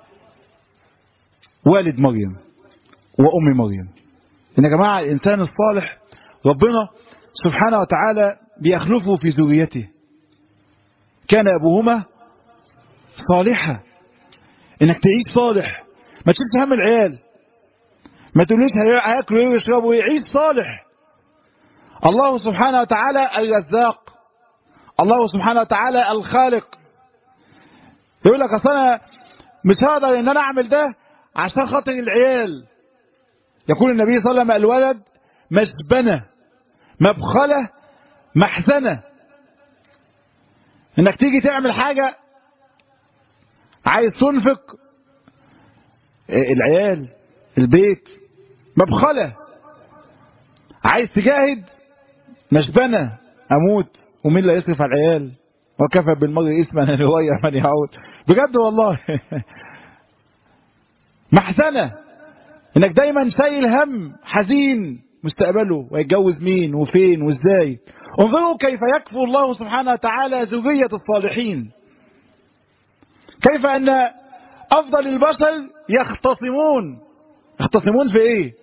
[SPEAKER 1] والد مريم وأم مريم إن يا جماعة الإنسان الصالح ربنا سبحانه وتعالى بيخلفه في ذريته كان أبوهما صالحا إنك تعيش صالح ما تشيلش هم العيال ما تقوليش هياكلوا ايه ويشربوا ايه عيش صالح الله سبحانه وتعالى الرزاق الله سبحانه وتعالى الخالق يقول لك اصل انا مش هقدر ان انا اعمل ده عشان خاطر العيال يقول النبي صلى الله عليه وسلم الولد مسبنة مبخلة محزنة انك تيجي تعمل حاجة عايز تنفق العيال البيت مبخلة عايز تجاهد مشبنة اموت ومين اللي يصرف على العيال وكفى بالمرء اسما ان يغير من يعود بجد والله محزنة انك دايما شايل هم حزين مستقبله ويتجوز مين وفين وازاي انظروا كيف يكفو الله سبحانه وتعالى ذرية الصالحين كيف ان افضل البشر يختصمون يختصمون في ايه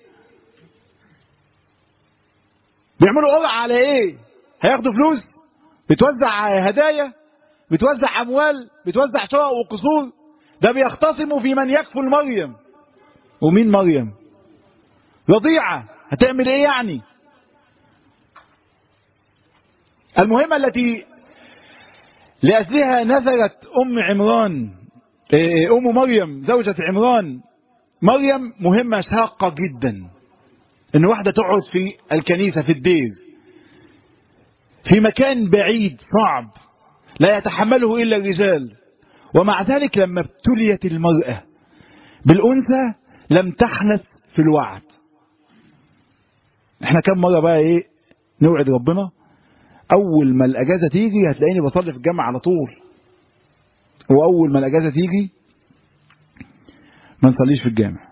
[SPEAKER 1] بيعملوا قرعة على ايه هياخدوا فلوس بتوزع هدايا بتوزع اموال بتوزع شقق وقصور ده بيختصموا في من يكفل مريم ومين مريم رضيعة هتعمل ايه يعني المهمة التي لأجلها نذرت أم عمران أم مريم زوجة عمران مريم مهمة شاقة جدا إن واحدة تقعد في الكنيسة في الدير في مكان بعيد صعب لا يتحمله إلا الرجال ومع ذلك لما ابتليت المرأة بالأنثى لم تحنث في الوعد احنا كم مرة بقى ايه نوعد ربنا اول ما الاجازة تيجي هتلاقيني بصلي في الجامعة على طول واول ما الاجازة تيجي ما نصليش في الجامع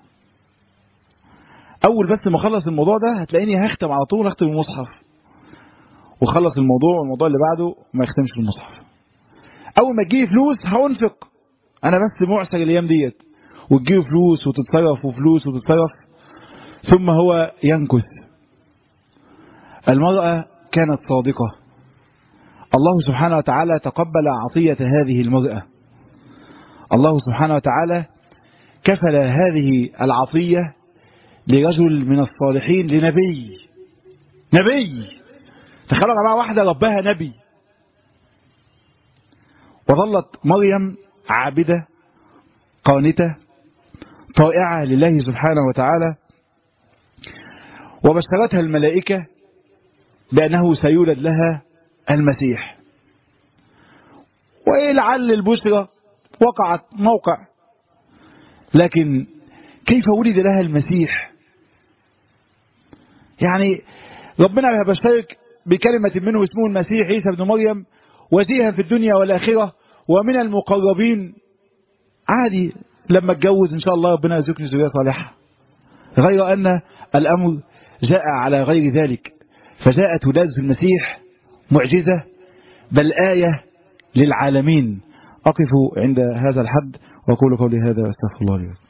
[SPEAKER 1] اول بس ما اخلص الموضوع ده هتلاقيني هختم على طول هختم المصحف وخلص الموضوع والموضوع اللي بعده ما يختمش في المصحف اول ما تجيلي فلوس هنفق انا بس معسر الايام ديت وتجيله فلوس وتتصرف وفلوس وتتصرف ثم هو ينكث المرأة كانت صادقة الله سبحانه وتعالى تقبل عطية هذه المرأة الله سبحانه وتعالى كفل هذه العطية لرجل من الصالحين لنبي نبي تخيلوا يا جماعه واحدة ربها نبي وظلت مريم عابدة قانتة طائعة لله سبحانه وتعالى وبشرتها الملائكة بأنه سيولد لها المسيح ولعل البشرى وقعت موقع لكن كيف ولد لها المسيح يعني ربنا بشرك بكلمة منه اسمه المسيح عيسى بن مريم وجيها في الدنيا والآخرة ومن المقربين عادي لما اتجوز ان شاء الله ربنا يرزقني ذريه صالحه غير ان الامر جاء على غير ذلك فجاءت ولادة المسيح معجزة بل آية للعالمين أقف عند هذا الحد وأقول قولي هذا واستغفر الله لي